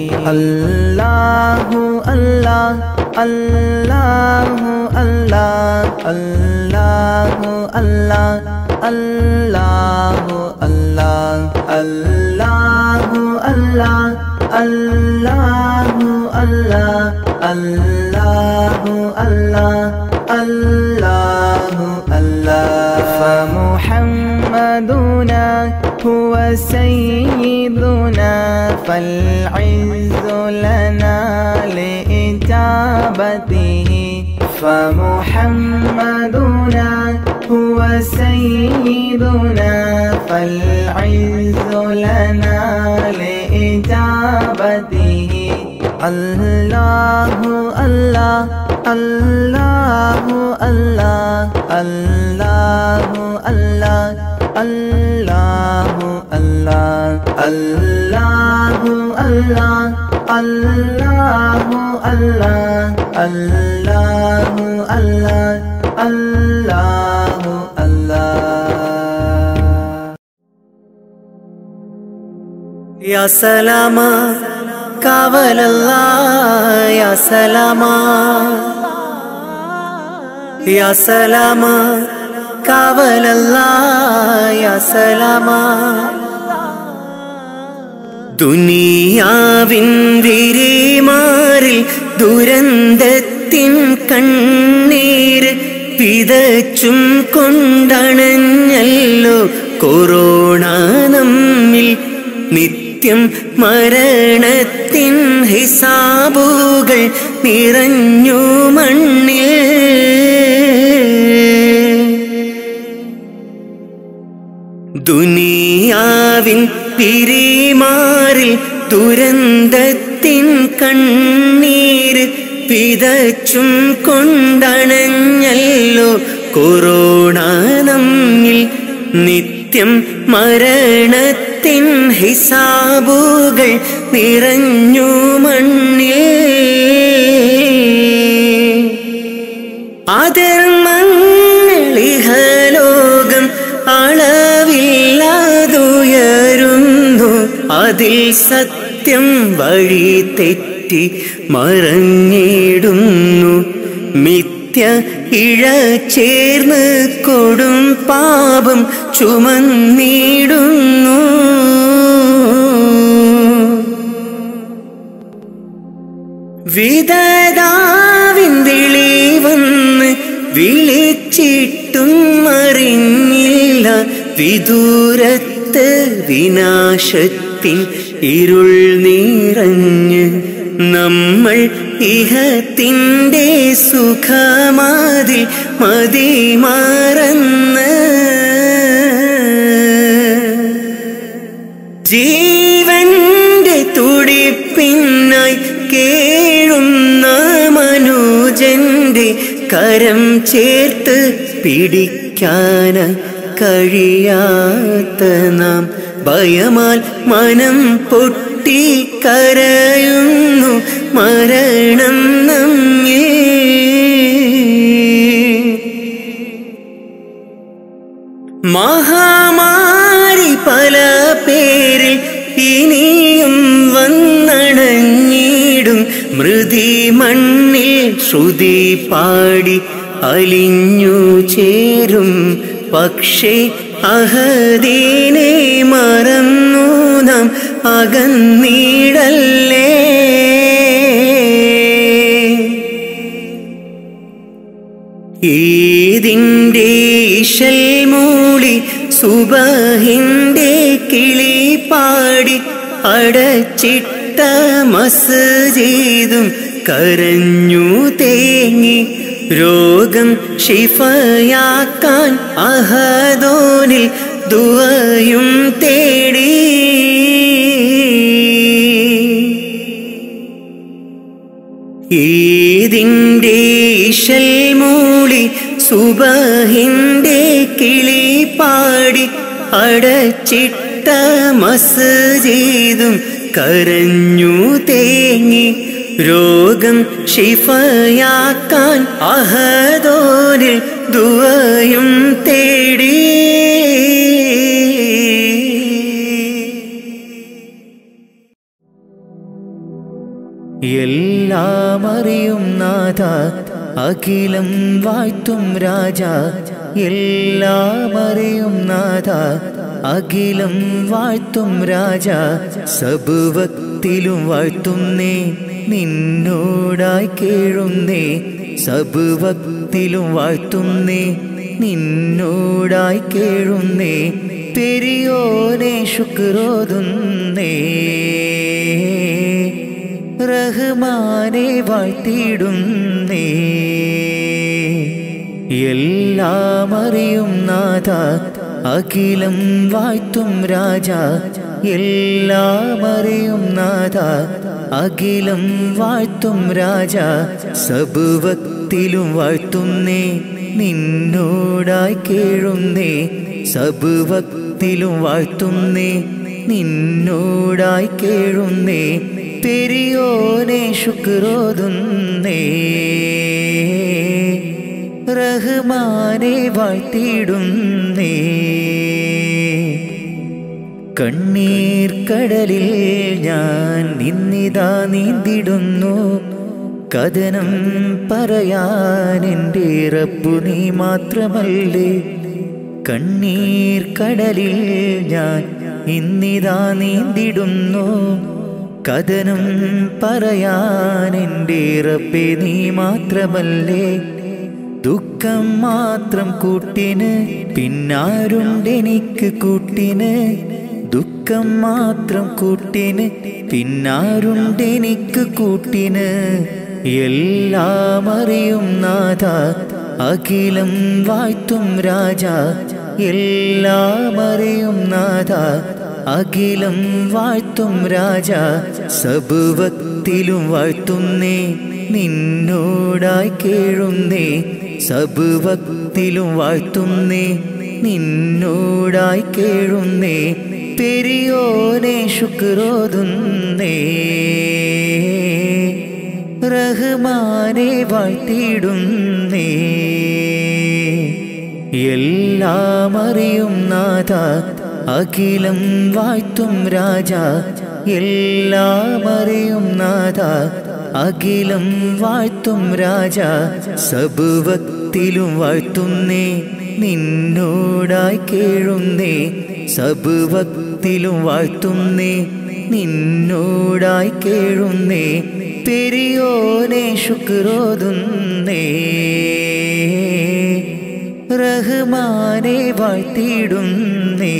Speaker 2: الله الله الله الله الله الله الله الله الله الله الله الله الله الله الله الله فمحمدنا هو سيدنا فالعز لنا لإجابته فمحمدنا هو سيدنا فالعز لنا لإجابته الله الله الله الله الله الله الله الله الله الله الله الله الله الله الله الله
Speaker 1: يا سلاما കാവലല്ല യാ സലാമാ യാ സലാമാ കാവലല്ല യാ സലാമാ ദുനിയാവിൻ വിരിമാറിൽ ദുരന്തത്തിൻ കണ്ണീര് വിതച്ചും കൊണ്ടണഞ്ഞല്ലോ കൊറോണ നമ്മിൽ നിത്യം മരണത്തിൻ ഹിസാബുകൾ നിറഞ്ഞു മണ്ണിൽ ദുനിയാവിൻ പിരിമാറിൽ ദുരന്തത്തിൻ കണ്ണീര് വിതച്ചും കൊണ്ടണഞ്ഞല്ലോ കൊറോണ നമ്മിൽ നിത്യം മരണത്തിൻ ഹിസാബുകൾ നിറഞ്ഞു മണ്ണിൽ അധർമ്മങ്ങളിഹലോകം അളവില്ലാതുയരുന്നു അതിൽ സത്യം വഴി തെറ്റി മറഞ്ഞിടുന്നു മിഥ്യ ഇഴ ചേർന്ന് കൊടും പാപം ചുമന്നിടുന്നു വിധതാവിന്തിളി വന്ന് വിളിച്ചിട്ടും അറിഞ്ഞില്ല വിദൂരത്ത് വിനാശത്തിൻ ഇരുൾ നിറഞ്ഞ് നമ്മൾ ഇഹത്തിൻ്റെ സുഖമാതിൽ മതിമറന്ന് ജീവന്റെ തുടിപ്പിന്നായി കേഴുന്ന മനുജന്റെ കരം ചേർത്ത് പിടിക്കാന കഴിയാത്ത നാം ഭയമാൽ മനം പൊട്ടി കരയുന്നു മരണം നമ്മേ മഹാമാരി പല പേരിൽ ഇനിയും വന്നണഞ്ഞിടും മൃതി മണ്ണിൽ ശ്രുതി പാടി അലിഞ്ഞു ചേരും പക്ഷേ അഹദീനെ മറന്നു നാം അകന്നീടല്ലേ ഈതിൻ്റെ ഇശൽ മൂളി സുബഹിൻ്റെ കിളി പാടി അടച്ചിട്ട മസ്ജിദും കരഞ്ഞു തേങ്ങി രോഗം ഷിഫയാക്കാൻ അഹദോനിൽ ദുവയും തേടി ഈതിൻ്റെ ഇശൽ മൂളി സുബഹിൻ്റെ കിളി പാടി അടച്ചിട്ട മസ്ജിദും കരഞ്ഞു തേങ്ങി രോഗം ഷിഫയാക്കാൻ അഹദോനിൽ ദുവയും തേടി എല്ലാം അറിയും നാഥ അഖിലം വാഴ്ത്തും രാജ എല്ലാം അറിയും നാഥ അഖിലം വാഴ്ത്തും രാജ സബുവത്തിലും വാഴ്ത്തുന്നേ നിന്നോടായി കേഴുന്നേ സബുവത്തിലും വാഴ്ത്തുന്നേ നിന്നോടായി കേഴുന്നേ പെരിയോനെ ശുക്രോതുന്നേ റഹ്മാനെ വാഴ്ത്തിയിടുന്നേ എല്ലാം അറിയും നാഥ അഖിലം വാഴ്ത്തും രാജ എല്ലാം അറിയും നാഥ അഖിലം വാഴ്ത്തും രാജ സബുവത്തിലും വാഴ്ത്തുന്നേ നിന്നോടായി കേഴുന്നേ സബുവത്തിലും വാഴ്ത്തുന്നേ നിന്നോടായി കേഴുന്നേ പെരിയോനെ ശുക്രോതുന്നേ റഹ്മാനെ വാഴ്ത്തിയിടുന്നേ കണ്ണീർ കടലിൽ ഞാൻ നിന്നിതാ നീന്തിടുന്നു കഥനം പറയാൻ എൻ്റെ റബ്ബു നീ മാത്രമല്ലേ കണ്ണീർ കടലിൽ ഞാൻ ഇന്നിതാ നീന്തിടുന്നു കഥനം പറയാൻ എൻ്റെ റബ്ബെ നീ മാത്രമല്ലേ ദുഃഖം മാത്രം കൂട്ടിന് പിന്നാരുണ്ടെനിക്ക് കൂട്ടിന് ദുഃഖം മാത്രം കൂട്ടിന് പിന്നാരുണ്ടെനിക്ക് കൂട്ടിന് എല്ലാം അറിയും നാഥ അഖിലം വാഴ്ത്തും രാജ എല്ലാം അറിയും നാഥ അഖിലം വാഴ്ത്തും രാജ സബുവത്തിലും വാഴ്ത്തുന്നേ നിന്നോടായി കേഴുന്നേ സബുവത്തിലും വാഴ്ത്തുന്നേ നിന്നോടായി കേഴുന്നേ പെരിയോനെ ശുക്രോതുന്നേ റഹ്മാനെ വാഴ്ത്തിയിടുന്നേ എല്ലാം അറിയും നാഥ അഖിലം വാഴ്ത്തും രാജ എല്ലാം അറിയും നാഥ അഖിലം വാഴ്ത്തും രാജ സബുവത്തിലും വാഴ്ത്തുന്നേ നിന്നോടായി കേഴുന്നേ സബുവത്തിലും വാഴ്ത്തുന്നേ നിന്നോടായി കേഴുന്നേ പെരിയോനെ ശുക്രോതുന്നേ റഹ്മാനെ വാഴ്ത്തിയിടുന്നേ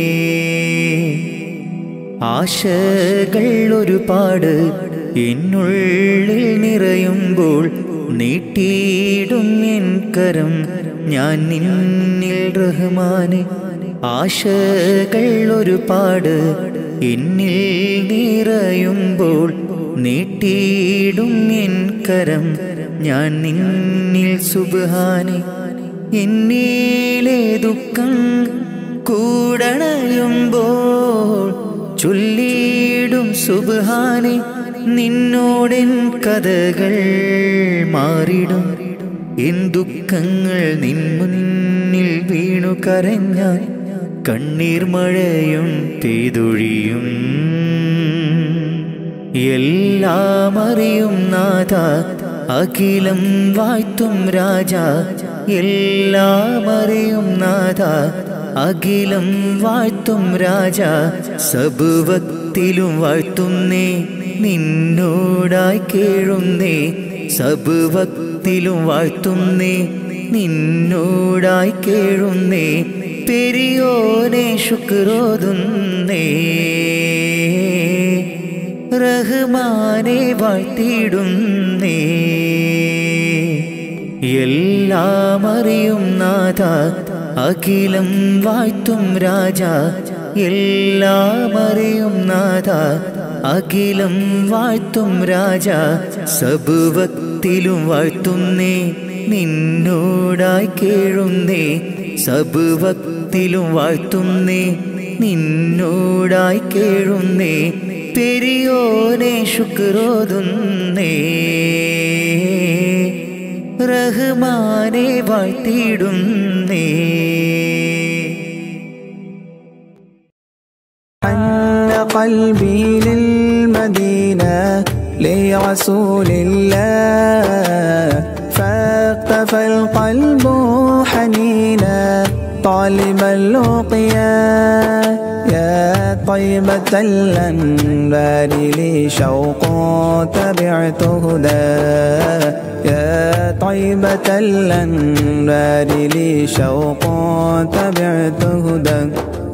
Speaker 1: ആശകൾ ഒരുപാട് എന്നുള്ളിൽ നിറയുമ്പോൾ നീട്ടിയിടും എൻ കരം ഞാൻ നിന്നിൽ റഹ്മാനെ ആശകൾ ഒരുപാട് എന്നിൽ നിറയുമ്പോൾ നീട്ടിയിടും എൻ കരം ഞാൻ നിന്നിൽ സുബാനെ എന്നിലെ ദുഃഖം കൂടണയുമ്പോൾ ചൊല്ലിയിടും സുബാനെ നിന്നോടെൻ കഥകൾ മാറിടും എൻ ദുഃഖങ്ങൾ നിൻ മുന്നിൽ വീണു കരഞ്ഞാൽ കണ്ണീർ മഴയും പെയ്തൊഴിയും എല്ലാം അറിയും നാഥ അഖിലം വാഴ്ത്തും രാജ എല്ലാം അറിയും നാഥ അഖിലം വാഴ്ത്തും രാജ സബുവത്തിലും വാഴ്ത്തുന്നേ നിന്നോടായി കേഴുന്നേ സബുവത്തിലും വാഴ്ത്തുന്നേ നിന്നോടായി കേഴുന്നേ പെരിയോനെ ശുക്രോതുന്നേ റഹ്മാനെ വാഴ്ത്തിയിടുന്നേ എല്ലാം അറിയും നാഥ അഖിലം വാഴ്ത്തും രാജ എല്ലാം അറിയും നാഥ അഖിലം വാഴ്ത്തും രാജ സബുവത്തിലും വാഴ്ത്തുന്നേ നിന്നോടായി കേഴുന്നേ സബുവത്തിലും വാഴ്ത്തുന്നേ നിന്നോടായി കേഴുന്നേ പെരിയോനെ ശുക്രോതുന്നേ റഹ്മാനെ വാഴ്ത്തിയിടുന്നേ
Speaker 3: حن قلبي للمدينة لرسول الله فاقتفى القلب حنينا طالب اللقيا يا طيبة الأنبار لي شوق تبعت هدى يا طيبة الأنبار لي شوق تبعت هدى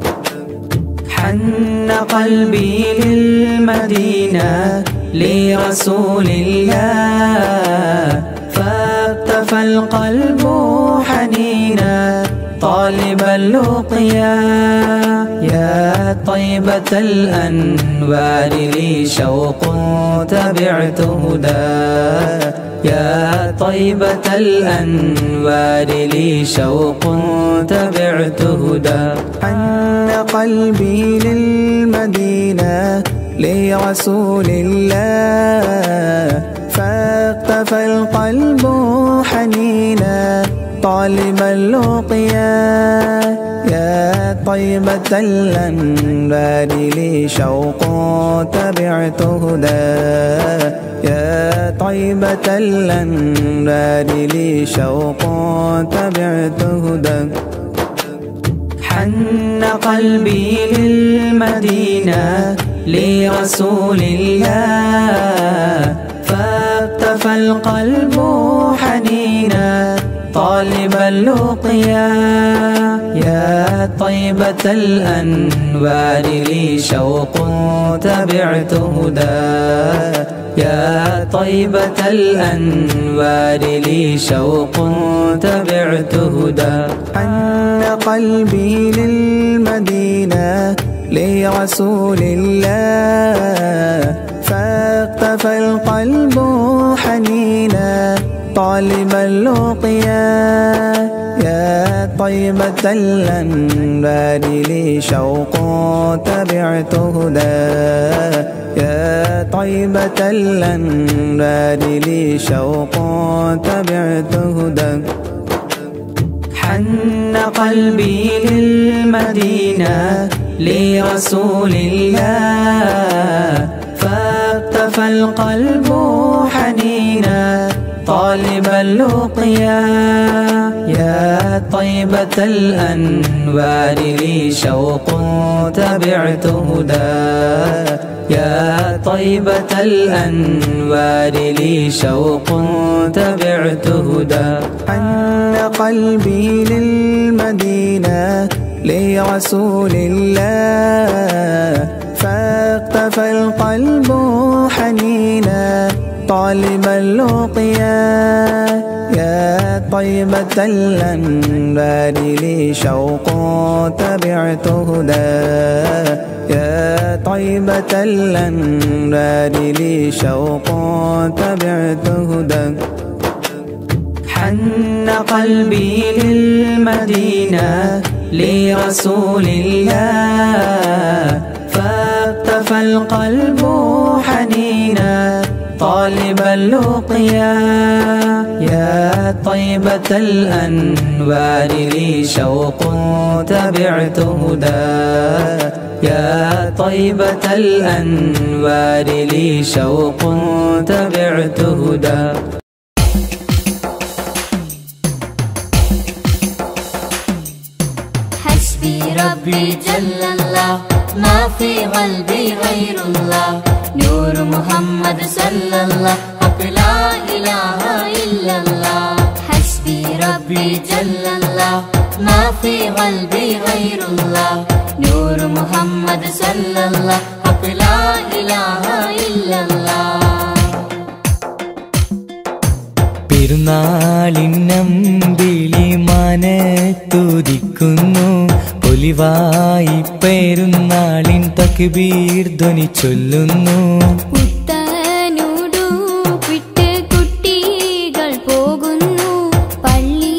Speaker 3: حن قلبي للمدينة لرسول الله فاقتفى القلب حنينا طالب اللقيا يا طيبة الأنوار لي شوق تبعت هدى يا طيبة الأنوار لي شوق تبعت هدى حن قلبي للمدينة لرسول الله فاقتفى القلب حنينا طالب اللقيا يا طيبة الأنبار لي شوق تبعت هدى يا طيبة الأنبار لي شوق تبعت هدى حن قلبي للمدينة لرسول الله فاقتفى القلب حنينا طالب اللقيا يا طيبة الأنوار لي شوق تبعت هدى يا طيبة الأنوار لي شوق تبعت هدى حن قلبي للمدينة لرسول الله فاقتفى القلب حنينا طالب اللقيا يا طيبة الأنبار لي شوق تبعت هدى يا طيبة الأنبار لي شوق تبعت هدى حن قلبي للمدينة لرسول الله فاقتفى القلب حنينا طالب اللقيا يا طيبة الأنوار لي شوق تبعت هدى يا طيبة الأنوار لي شوق تبعت هدى حن قلبي للمدينة لرسول الله فاقتفى القلب حنينا طالب اللقيا يا طيبة الأنبار لي شوق تبعت هدى يا طيبة الأنبار لي شوق تبعت هدى حن قلبي للمدينة لرسول الله فاقتفى القلب حنينا طالب اللقيا يا طيبة الأنوار لي شوق تبعت هدى يا طيبة الأنوار لي شوق تبعت هدى
Speaker 4: حسبي ربي جل الله ما في قلبي غير الله نور محمد صلى الله حق لا إله إلا الله حسبي ربي جل الله ما في قلبي غير الله نور محمد صلى الله حق لا إله إلا الله
Speaker 2: പെരുന്നാളിന്നമ്പിളി മനത്തുതിക്കുന്നു പൊലിവായി പെരുന്നാളിൻ തക്ബീർ ധ്വനി ചൊല്ലുന്നു
Speaker 4: പുത്തനുടുപ്പിട്ട് കുട്ടികൾ പോകുന്നു പള്ളി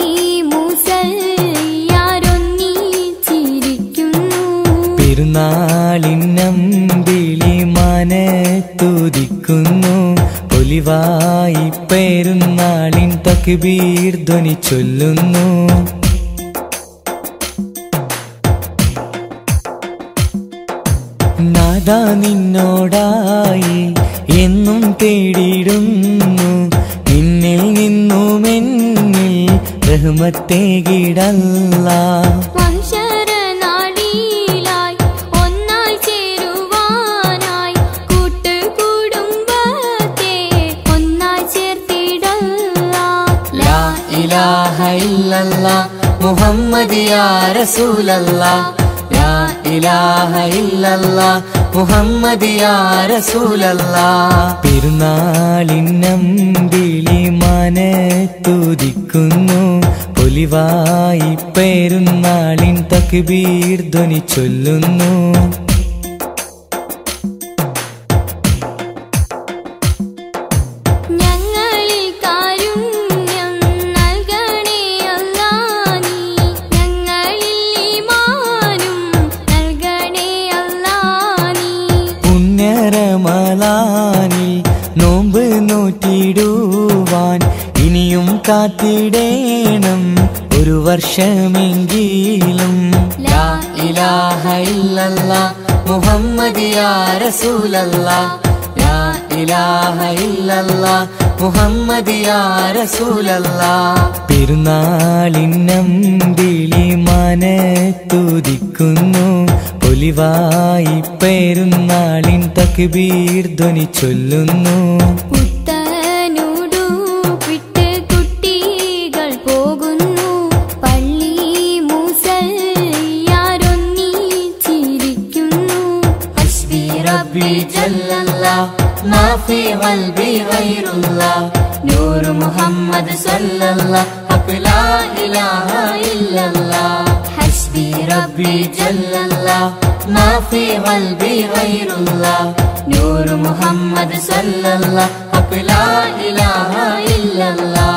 Speaker 4: മൂസയാരൊന്നിച്ചിരിക്കുന്നു
Speaker 2: പെരുന്നാളിന്നമ്പിളി മന തക്ബീർ ധ്വനി ചൊല്ലുന്നു നാദാ നിന്നോടായി എന്നും തേടിയിടുന്നു നിന്നിൽ നിന്നും എന്നിൽ റഹ്മത്തേകിടല്ല
Speaker 4: മഹിഷരനാടിയിലായി ഒന്നായി ചേരുവാനായി കൂട്ടുകുടുംബത്തെ ഒന്നായി ചേർത്തിടല്ല
Speaker 2: ലാ ഇലാഹ ഇല്ലല്ലാ മുഹമ്മദ് യാ റസൂലല്ലാ ലാ ഇലാഹ ഇല്ലല്ലാ മുഹമ്മദ് യാ റസൂലല്ലാ പെരുന്നാളിന്നമ്പിളി മനത്തുദിക്കുന്നു പൊലിവായി പെരുന്നാളിൻ തക്ബീർ ധ്വനി ചൊല്ലുന്നു
Speaker 4: ഞങ്ങളിൽ കാരുണ്യം നൽകണേ അല്ലാ നീ ഞങ്ങളിൽ ഈമാനും നൽകണേ അല്ലാ നീ
Speaker 2: പുണ്യരമലാനിൽ നോമ്പ് നോറ്റിടുവാൻ ഇനിയും കാത്തിടേണം ഒരു വർഷമെങ്കിലും ലാ ഇലാഹ ഇല്ലല്ലാ മുഹമ്മദ് യാ റസൂലല്ലാ ലാ ഇലാഹ ഇല്ലല്ലാ മുഹമ്മദ് യാ റസൂലല്ലാ പെരുന്നാളിന്നമ്പിളി മനത്തുദിക്കുന്നു പൊലിവായി പെരുന്നാളിൻ തക്ബീർ ധ്വനി ചൊല്ലുന്നു
Speaker 4: പുത്തനുടുപ്പിട്ട് കുട്ടികൾ പോകുന്നു പള്ളി മൂസയാരൊന്നിച്ചിരിക്കുന്നു ഹസ്ബി റബ്ബി ജല്ലല്ലാ മാഫി ഖൽബി ഗൈറുല്ലാ നൂർ മുഹമ്മദ് സല്ലല്ലാ ഹഖ് ലാ ഇലാഹ ഇല്ലല്ലാ ഹസ്ബി റബ്ബി ജല്ലല്ലാ മാഫി ഖൽബി ഗൈറുല്ലാ നൂർ മുഹമ്മദ് സല്ലല്ലാ ഹഖ് ലാ ഇലാഹ ഇല്ലല്ലാ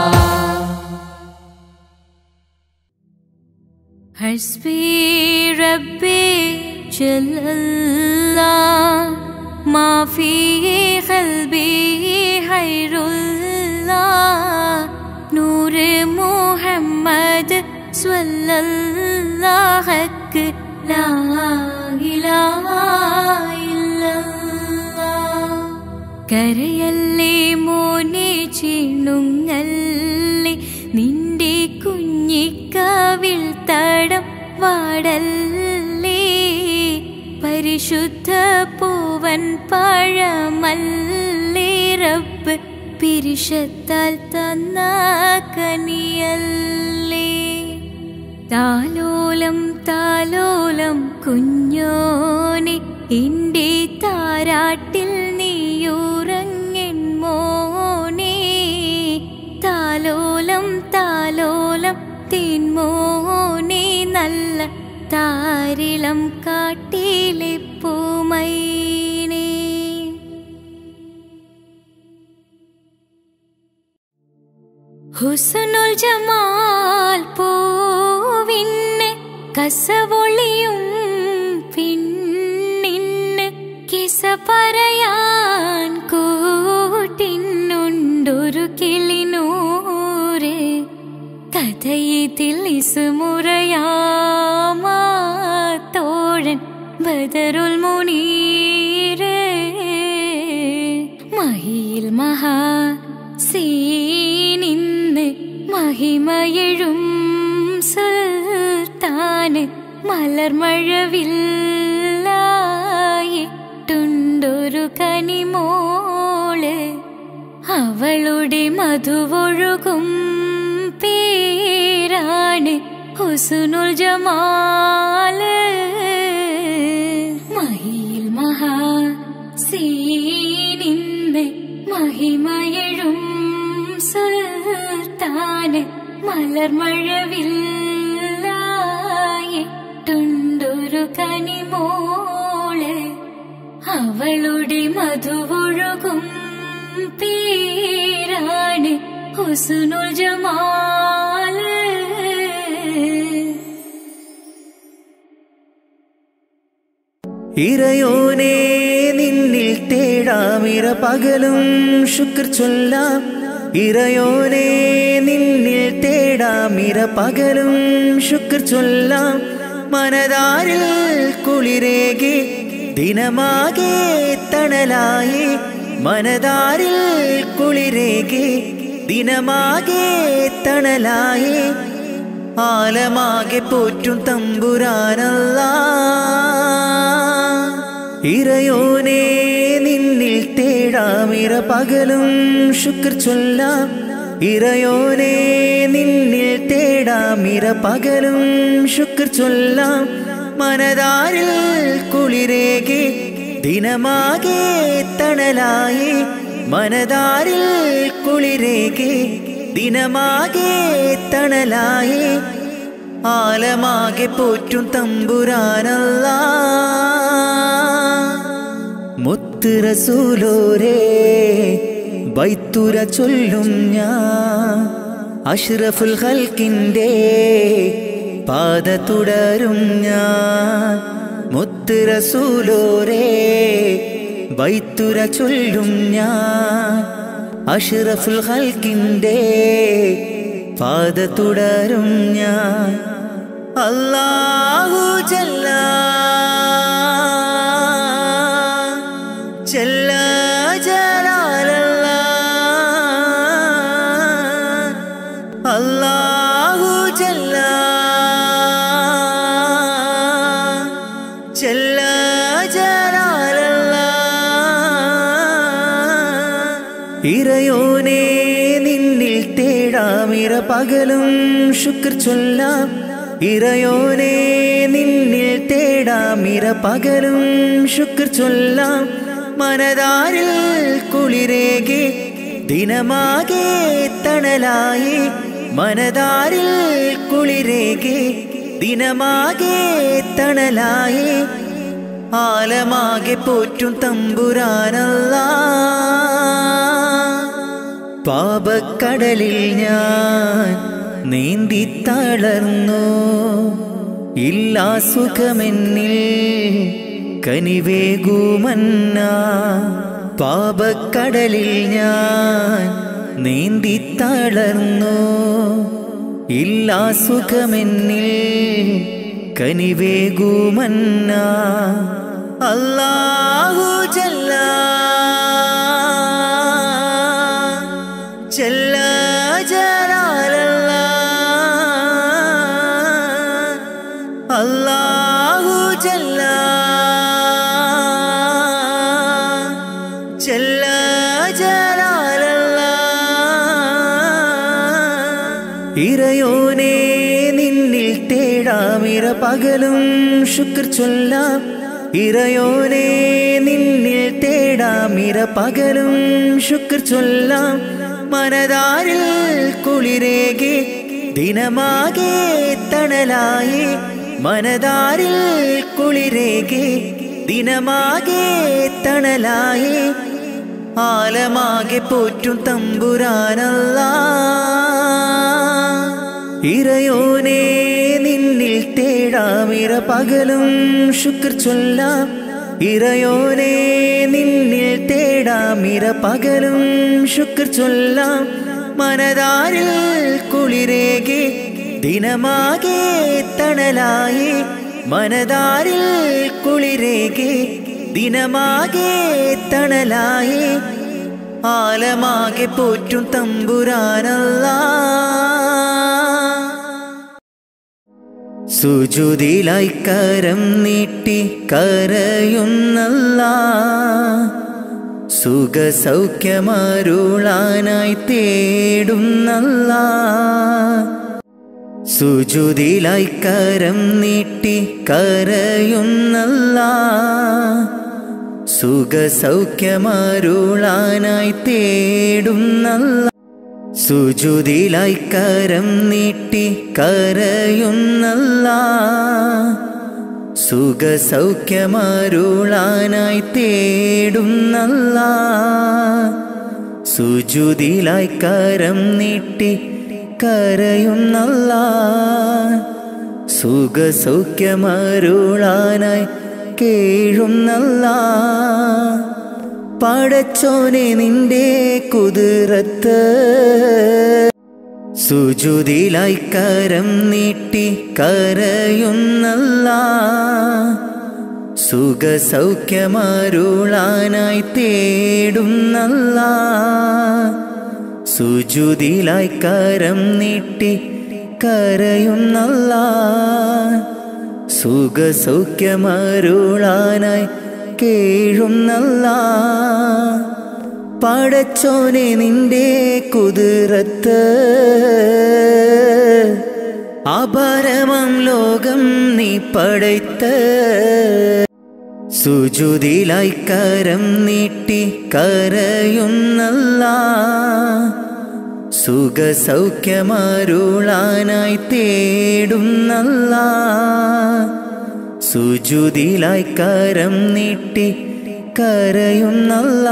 Speaker 4: حسبي ربي جل الله ما في قلبي خير الله نور محمد صلى الله حق لا إله إلا الله കരയല്ലേ മോനെ ചിണുങ്ങല്ലേ നിന്റെ കുഞ്ഞിക്കാവിൽ തടം വാടല്ലേ പരിശുദ്ധ പൂവൻ പഴമല്ലേ റബ്ബ് പിരിശത്താൽ തന്ന കനിയല്ലേ താലോലം താലോലം കുഞ്ഞോനെ എന്റെ താരാട്ടിൽ നീയുറങ്ങൻ മോനെ താലോലം താലോലം തേൻമോനെ നല്ല താരിളം കാട്ടിലെ പൂമൈനേ ഹുസനുൽ ജമാൽ പൂവിന്ന് കസവൊളിയും പിന്നിന്ന് കിസ പറയാൻ കൂട്ടിനുണ്ടൊരു കിളിനൂറ് കഥയിതിൽ ഇസുമുറയാമാത്തോഴൻ ബദറുൽ മുനീര് മഹിയിൽ മഹാ സീനിന്ന് മഹിമയഴും സുൽത്താന് മലർമഴവില്ലായിട്ടുണ്ടൊരു കനിമോള് അവളുടെ മധുവൊഴുകും പേരാണ് ഹുസുനുൽ ജമാല് മഹിയിൽ മഹാ സീനിന്ന് മഹിമയഴും സുൽത്താന് മലർമഴവില്ലായിട്ടുണ്ടൊരു കനിമോള് അവളുടെ മധുവൊഴുകും പേരാണ് ഹുസുനുൽ ജമാല്
Speaker 1: ഇറയോനെ നിന്നിൽ തേടാമിര പകലും ശുക്ർ ചൊല്ലാം ഇറയോനെ തേടാം ഇര പകലും ശുക്ർ ചൊല്ലാം മനതാരിൽ കുളിരേകി ദിനമാകെ തണലായി മനതാരിൽ കുളിരേകി ദിനമാകെ തണലായി ആലമാകെ പോറ്റും തമ്പുരാനല്ല ഇറയോനെ നിന്നിൽ തേടാമിറ പകലും ശുക്ർ ചൊല്ലാം ഇറയോനെ നിന്നിൽ തേടാമിറ പകലും ശുക്ർ ചൊല്ലാം മനതാരിൽ കുളിരേകി ദിനമാകെ തണലായി മനതാരിൽ കുളിരേകി ദിനമാകെ തണലായി ആലമാകെ പോറ്റും തമ്പുരാനല്ല മുത്ത് റസൂലോരേ ബൈത്തുര ചൊല്ലും ഞാൻ അഷ്റഫുൽ ഹൽക്കിൻ്റെ പാത തുടരും ഞാൻ മുത്ത് റസൂലോരേ ബൈത്തുര ചൊല്ലും ഞാൻ അഷ്റഫുൽ ഹൽക്കിൻ്റെ പാത തുടരും ഞാൻ അല്ലാഹു ജല്ല ജല്ല ജലാലല്ല അല്ലാഹു ജല്ല ജല്ല ജലാലല്ല ഇറയോനെ നിന്നിൽ തേടാമിറ പകലും ശുക്ർ ചൊല്ലാം ഇറയോനെ നിന്നിൽ തേടാമിറ പകലും ശുക്ർ ചൊല്ലാം മനതാരിൽ കുളിരേകി ദിനമാകെ തണലായി മനതാരിൽ കുളിരേകി ദിനമാകെ തണലായി ആലമാകെ പോറ്റും തമ്പുരാനല്ല പാപക്കടലിൽ ഞാൻ നീന്തി തളർന്നു ഇല്ലാ സുഖമെന്നിൽ കനിവേകുമന്ന പാപക്കടലിൽ ഞാൻ നീന്തി തളർന്നു ഇല്ലാ സുഖമെന്നിൽ കനിവേകുമന്ന അല്ലാഹു ജല്ല ജല്ല ജലാലല്ല അല്ലാഹു ജല്ല ജല്ല ജലാലല്ല ഇറയോനെ നിന്നിൽ തേടാമിറ പകലും ശുക്ർ ചൊല്ലാം ഇറയോനെ നിന്നിൽ തേടാമിറ പകലും ശുക്ർ ചൊല്ലാം മനതാരിൽ കുളിരേകി ദിനമാകെ തണലായി മനതാരിൽ കുളിരേകി ദിനമാകെ തണലായി ആലമാകെ പോറ്റും തമ്പുരാനല്ല ഇറയോനെ നിന്നിൽ തേടാമിറ പകലും ശുക്ർ ചൊല്ലാം ഇറയോനെ നിന്നിൽ തേടാമിറ പകലും ശുക്ർ ചൊല്ലാം മനതാരിൽ കുളിരേകി ദിനമാകെ തണലായി മനതാരിൽ കുളിരേകി ദിനമാകെ തണലായി ആലമാകെ പോറ്റും തമ്പുരാനല്ല സുജുതിലായി കരം നീട്ടി കരയുന്നല്ല സുഖസൗഖ്യമരുളാനായി തേടുന്നല്ല സുജുതിലായി കരം നീട്ടി കരയുന്നല്ല സുഖസൗഖ്യമരുളാനായി തേടുന്നല്ല സുജുതിലായി കരം നീട്ടി കരയുന്നല്ല സുഖസൗഖ്യമരുളാനായി തേടുന്നല്ല സുജുതിലായി കരം നീട്ടി കരയുന്നല്ല സുഖസൗഖ്യമരുളാനായി കേഴുന്നല്ല പടച്ചോനെ നിന്റെ കുതിരത്ത് സുജുതിലായി കരം നീട്ടി കരയുന്നല്ല സുഖസൗഖ്യമാരുളാനായി തേടുന്നല്ല സുജുതിലായി കരം നീട്ടി കരയുന്നല്ല സുഖസൗഖ്യമരുളാനായി കേഴുന്നല്ല പടച്ചോനെ നിന്റെ കുതിരത്ത് അപരമം ലോകം നീ പടയ്ത്ത് സുജുതിലായി കരം നീട്ടി കരയുന്നല്ല സുഖസൗഖ്യമരുളാനായി തേടുന്നല്ല സുജുതിലായി കരം നീട്ടി കരയുന്നല്ല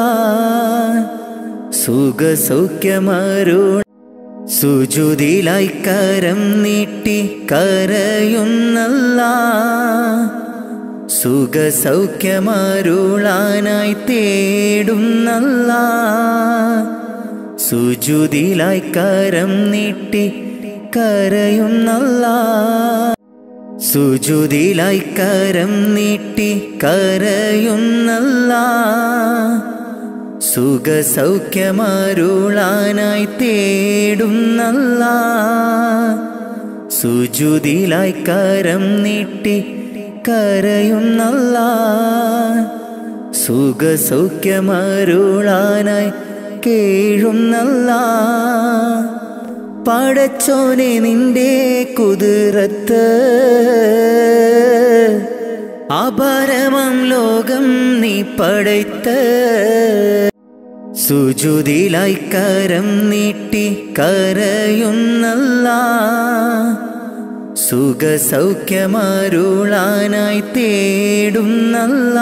Speaker 1: സുഖസൗഖ്യമരുൾ സുജുതിലായി കരം നീട്ടി കരയുന്നല്ല സുഖസൗഖ്യമരുളാനായി തേടുന്നല്ല സുജുതിലായി കരം നീട്ടി കരയുന്നല്ല സുജുതിലായി കരം നീട്ടി കരയുന്നല്ല സുഖസൗഖ്യമരുളാനായി തേടുന്നല്ല സുജുതിലായി കരം നീട്ടി കരയുന്നല്ല സുഖസൗഖ്യമരുളാനായി കേഴുന്നല്ല പടച്ചോനെ നിന്റെ കുതിരത്ത് അപരമം ലോകം നീ പടയ്ത്ത് സുജുതിലായി കരം നീട്ടി കരയുന്നല്ല സുഖസൗഖ്യമരുളാനായി തേടുന്നല്ല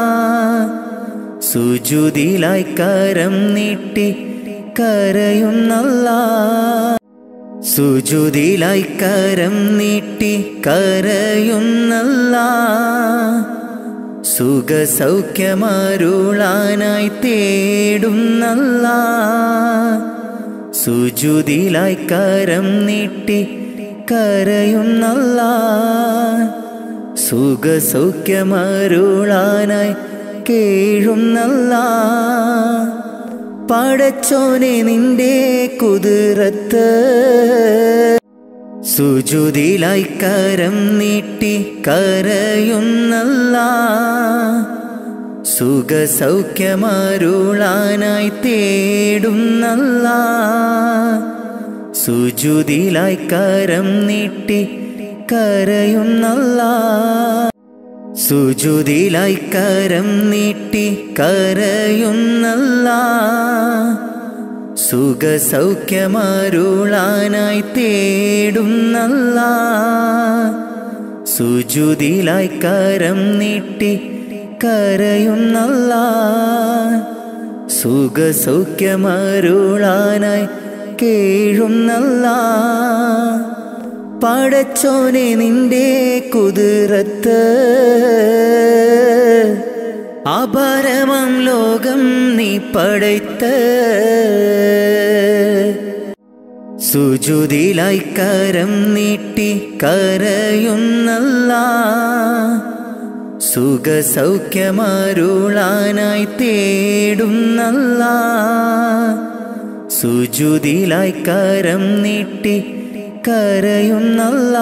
Speaker 1: സുജുതിലായി കരം നീട്ടി കരയുന്നല്ല സുജുതിലായി കരം നീട്ടി കരയുന്നല്ല സുഖസൗഖ്യമരുളാനായി തേടുന്നല്ല സുജുതിലായി കരം നീട്ടി കരയുന്നല്ല സുഖസൗഖ്യമരുളാനായി കേഴുന്നല്ല പടച്ചോനെ നിന്റെ കുതിരത്ത് സുജുതിലായി കരം നീട്ടി കരയുന്നല്ല സുഖസൗഖ്യമരുളാനായി തേടുന്നല്ല സുജുതിലായി കരം നീട്ടി കരയുന്നല്ല സുജുതിലായി കരം നീട്ടി കരയുന്നല്ല സുഖസൗഖ്യമരുളാനായി തേടുന്നല്ല സുജുതിലായി കരം നീട്ടി കരയുന്നല്ല സുഖസൗഖ്യമരുളാനായി കേഴുന്നല്ല പടച്ചോനെ നിന്റെ കുതിരത്ത് അപരമം ലോകം നീ പടയ്ത്ത് സുജുതിലായി കരം നീട്ടി കരയുന്നല്ല സുഖസൗഖ്യമരുളാനായി തേടുന്നല്ല സുജുതിലായി കരം നീട്ടി കരയുന്നല്ല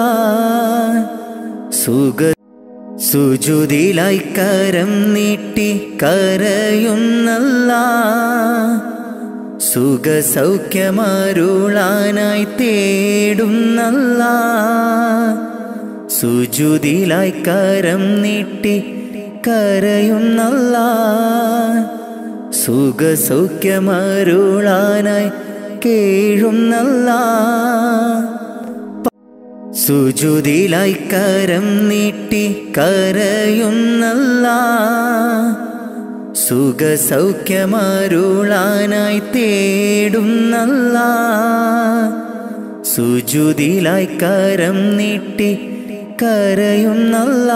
Speaker 1: സുഖ സുജുതിലായി കരം നീട്ടി കരയുന്നല്ല സുഖസൗഖ്യമരുളാനായി തേടുന്നല്ല സുജുതിലായി കരം നീട്ടി കരയുന്നല്ല സുഖസൗഖ്യമരുളാനായി കേഴുന്നല്ല സുജുതിലായി കരം നീട്ടി കരയുന്നല്ല സുഖസൗഖ്യമരുളാനായി തേടുന്നല്ല സുജുതിലായി കരം നീട്ടി കരയുന്നല്ല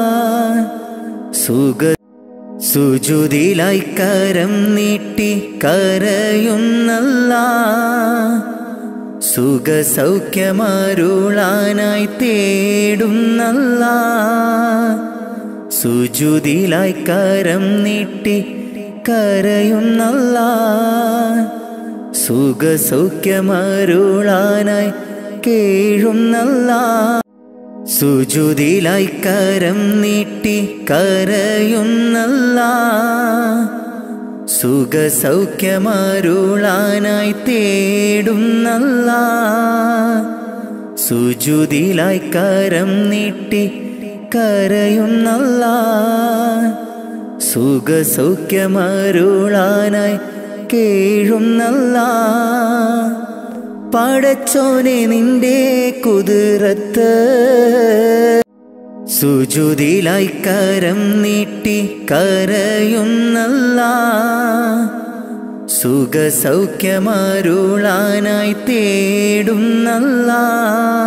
Speaker 1: സുഖ സുജുതിലായി കരം നീട്ടി കരയുന്നല്ല സുഖസൗഖ്യമരുളാനായി തേടുന്നല്ല സുജുതിലായി കരം നീട്ടി കരയുന്നല്ല സുഖസൗഖ്യമരുളാനായി കേഴുന്നല്ല സുജുതിലായി കരം നീട്ടി കരയുന്നല്ല സുഖസൗഖ്യമരുളാനായി തേടുന്നല്ല സുജുതിലായി കരം നീട്ടി കരയുന്നല്ല സുഖസൗഖ്യമരുളാനായി കേഴുന്നല്ല പടച്ചോനെ നിന്റെ കുതിരത്ത് സുജുതിലായി കരം നീട്ടി കരയുന്നല്ല സുഖസൗഖ്യമരുളാനായി തേടുന്നല്ല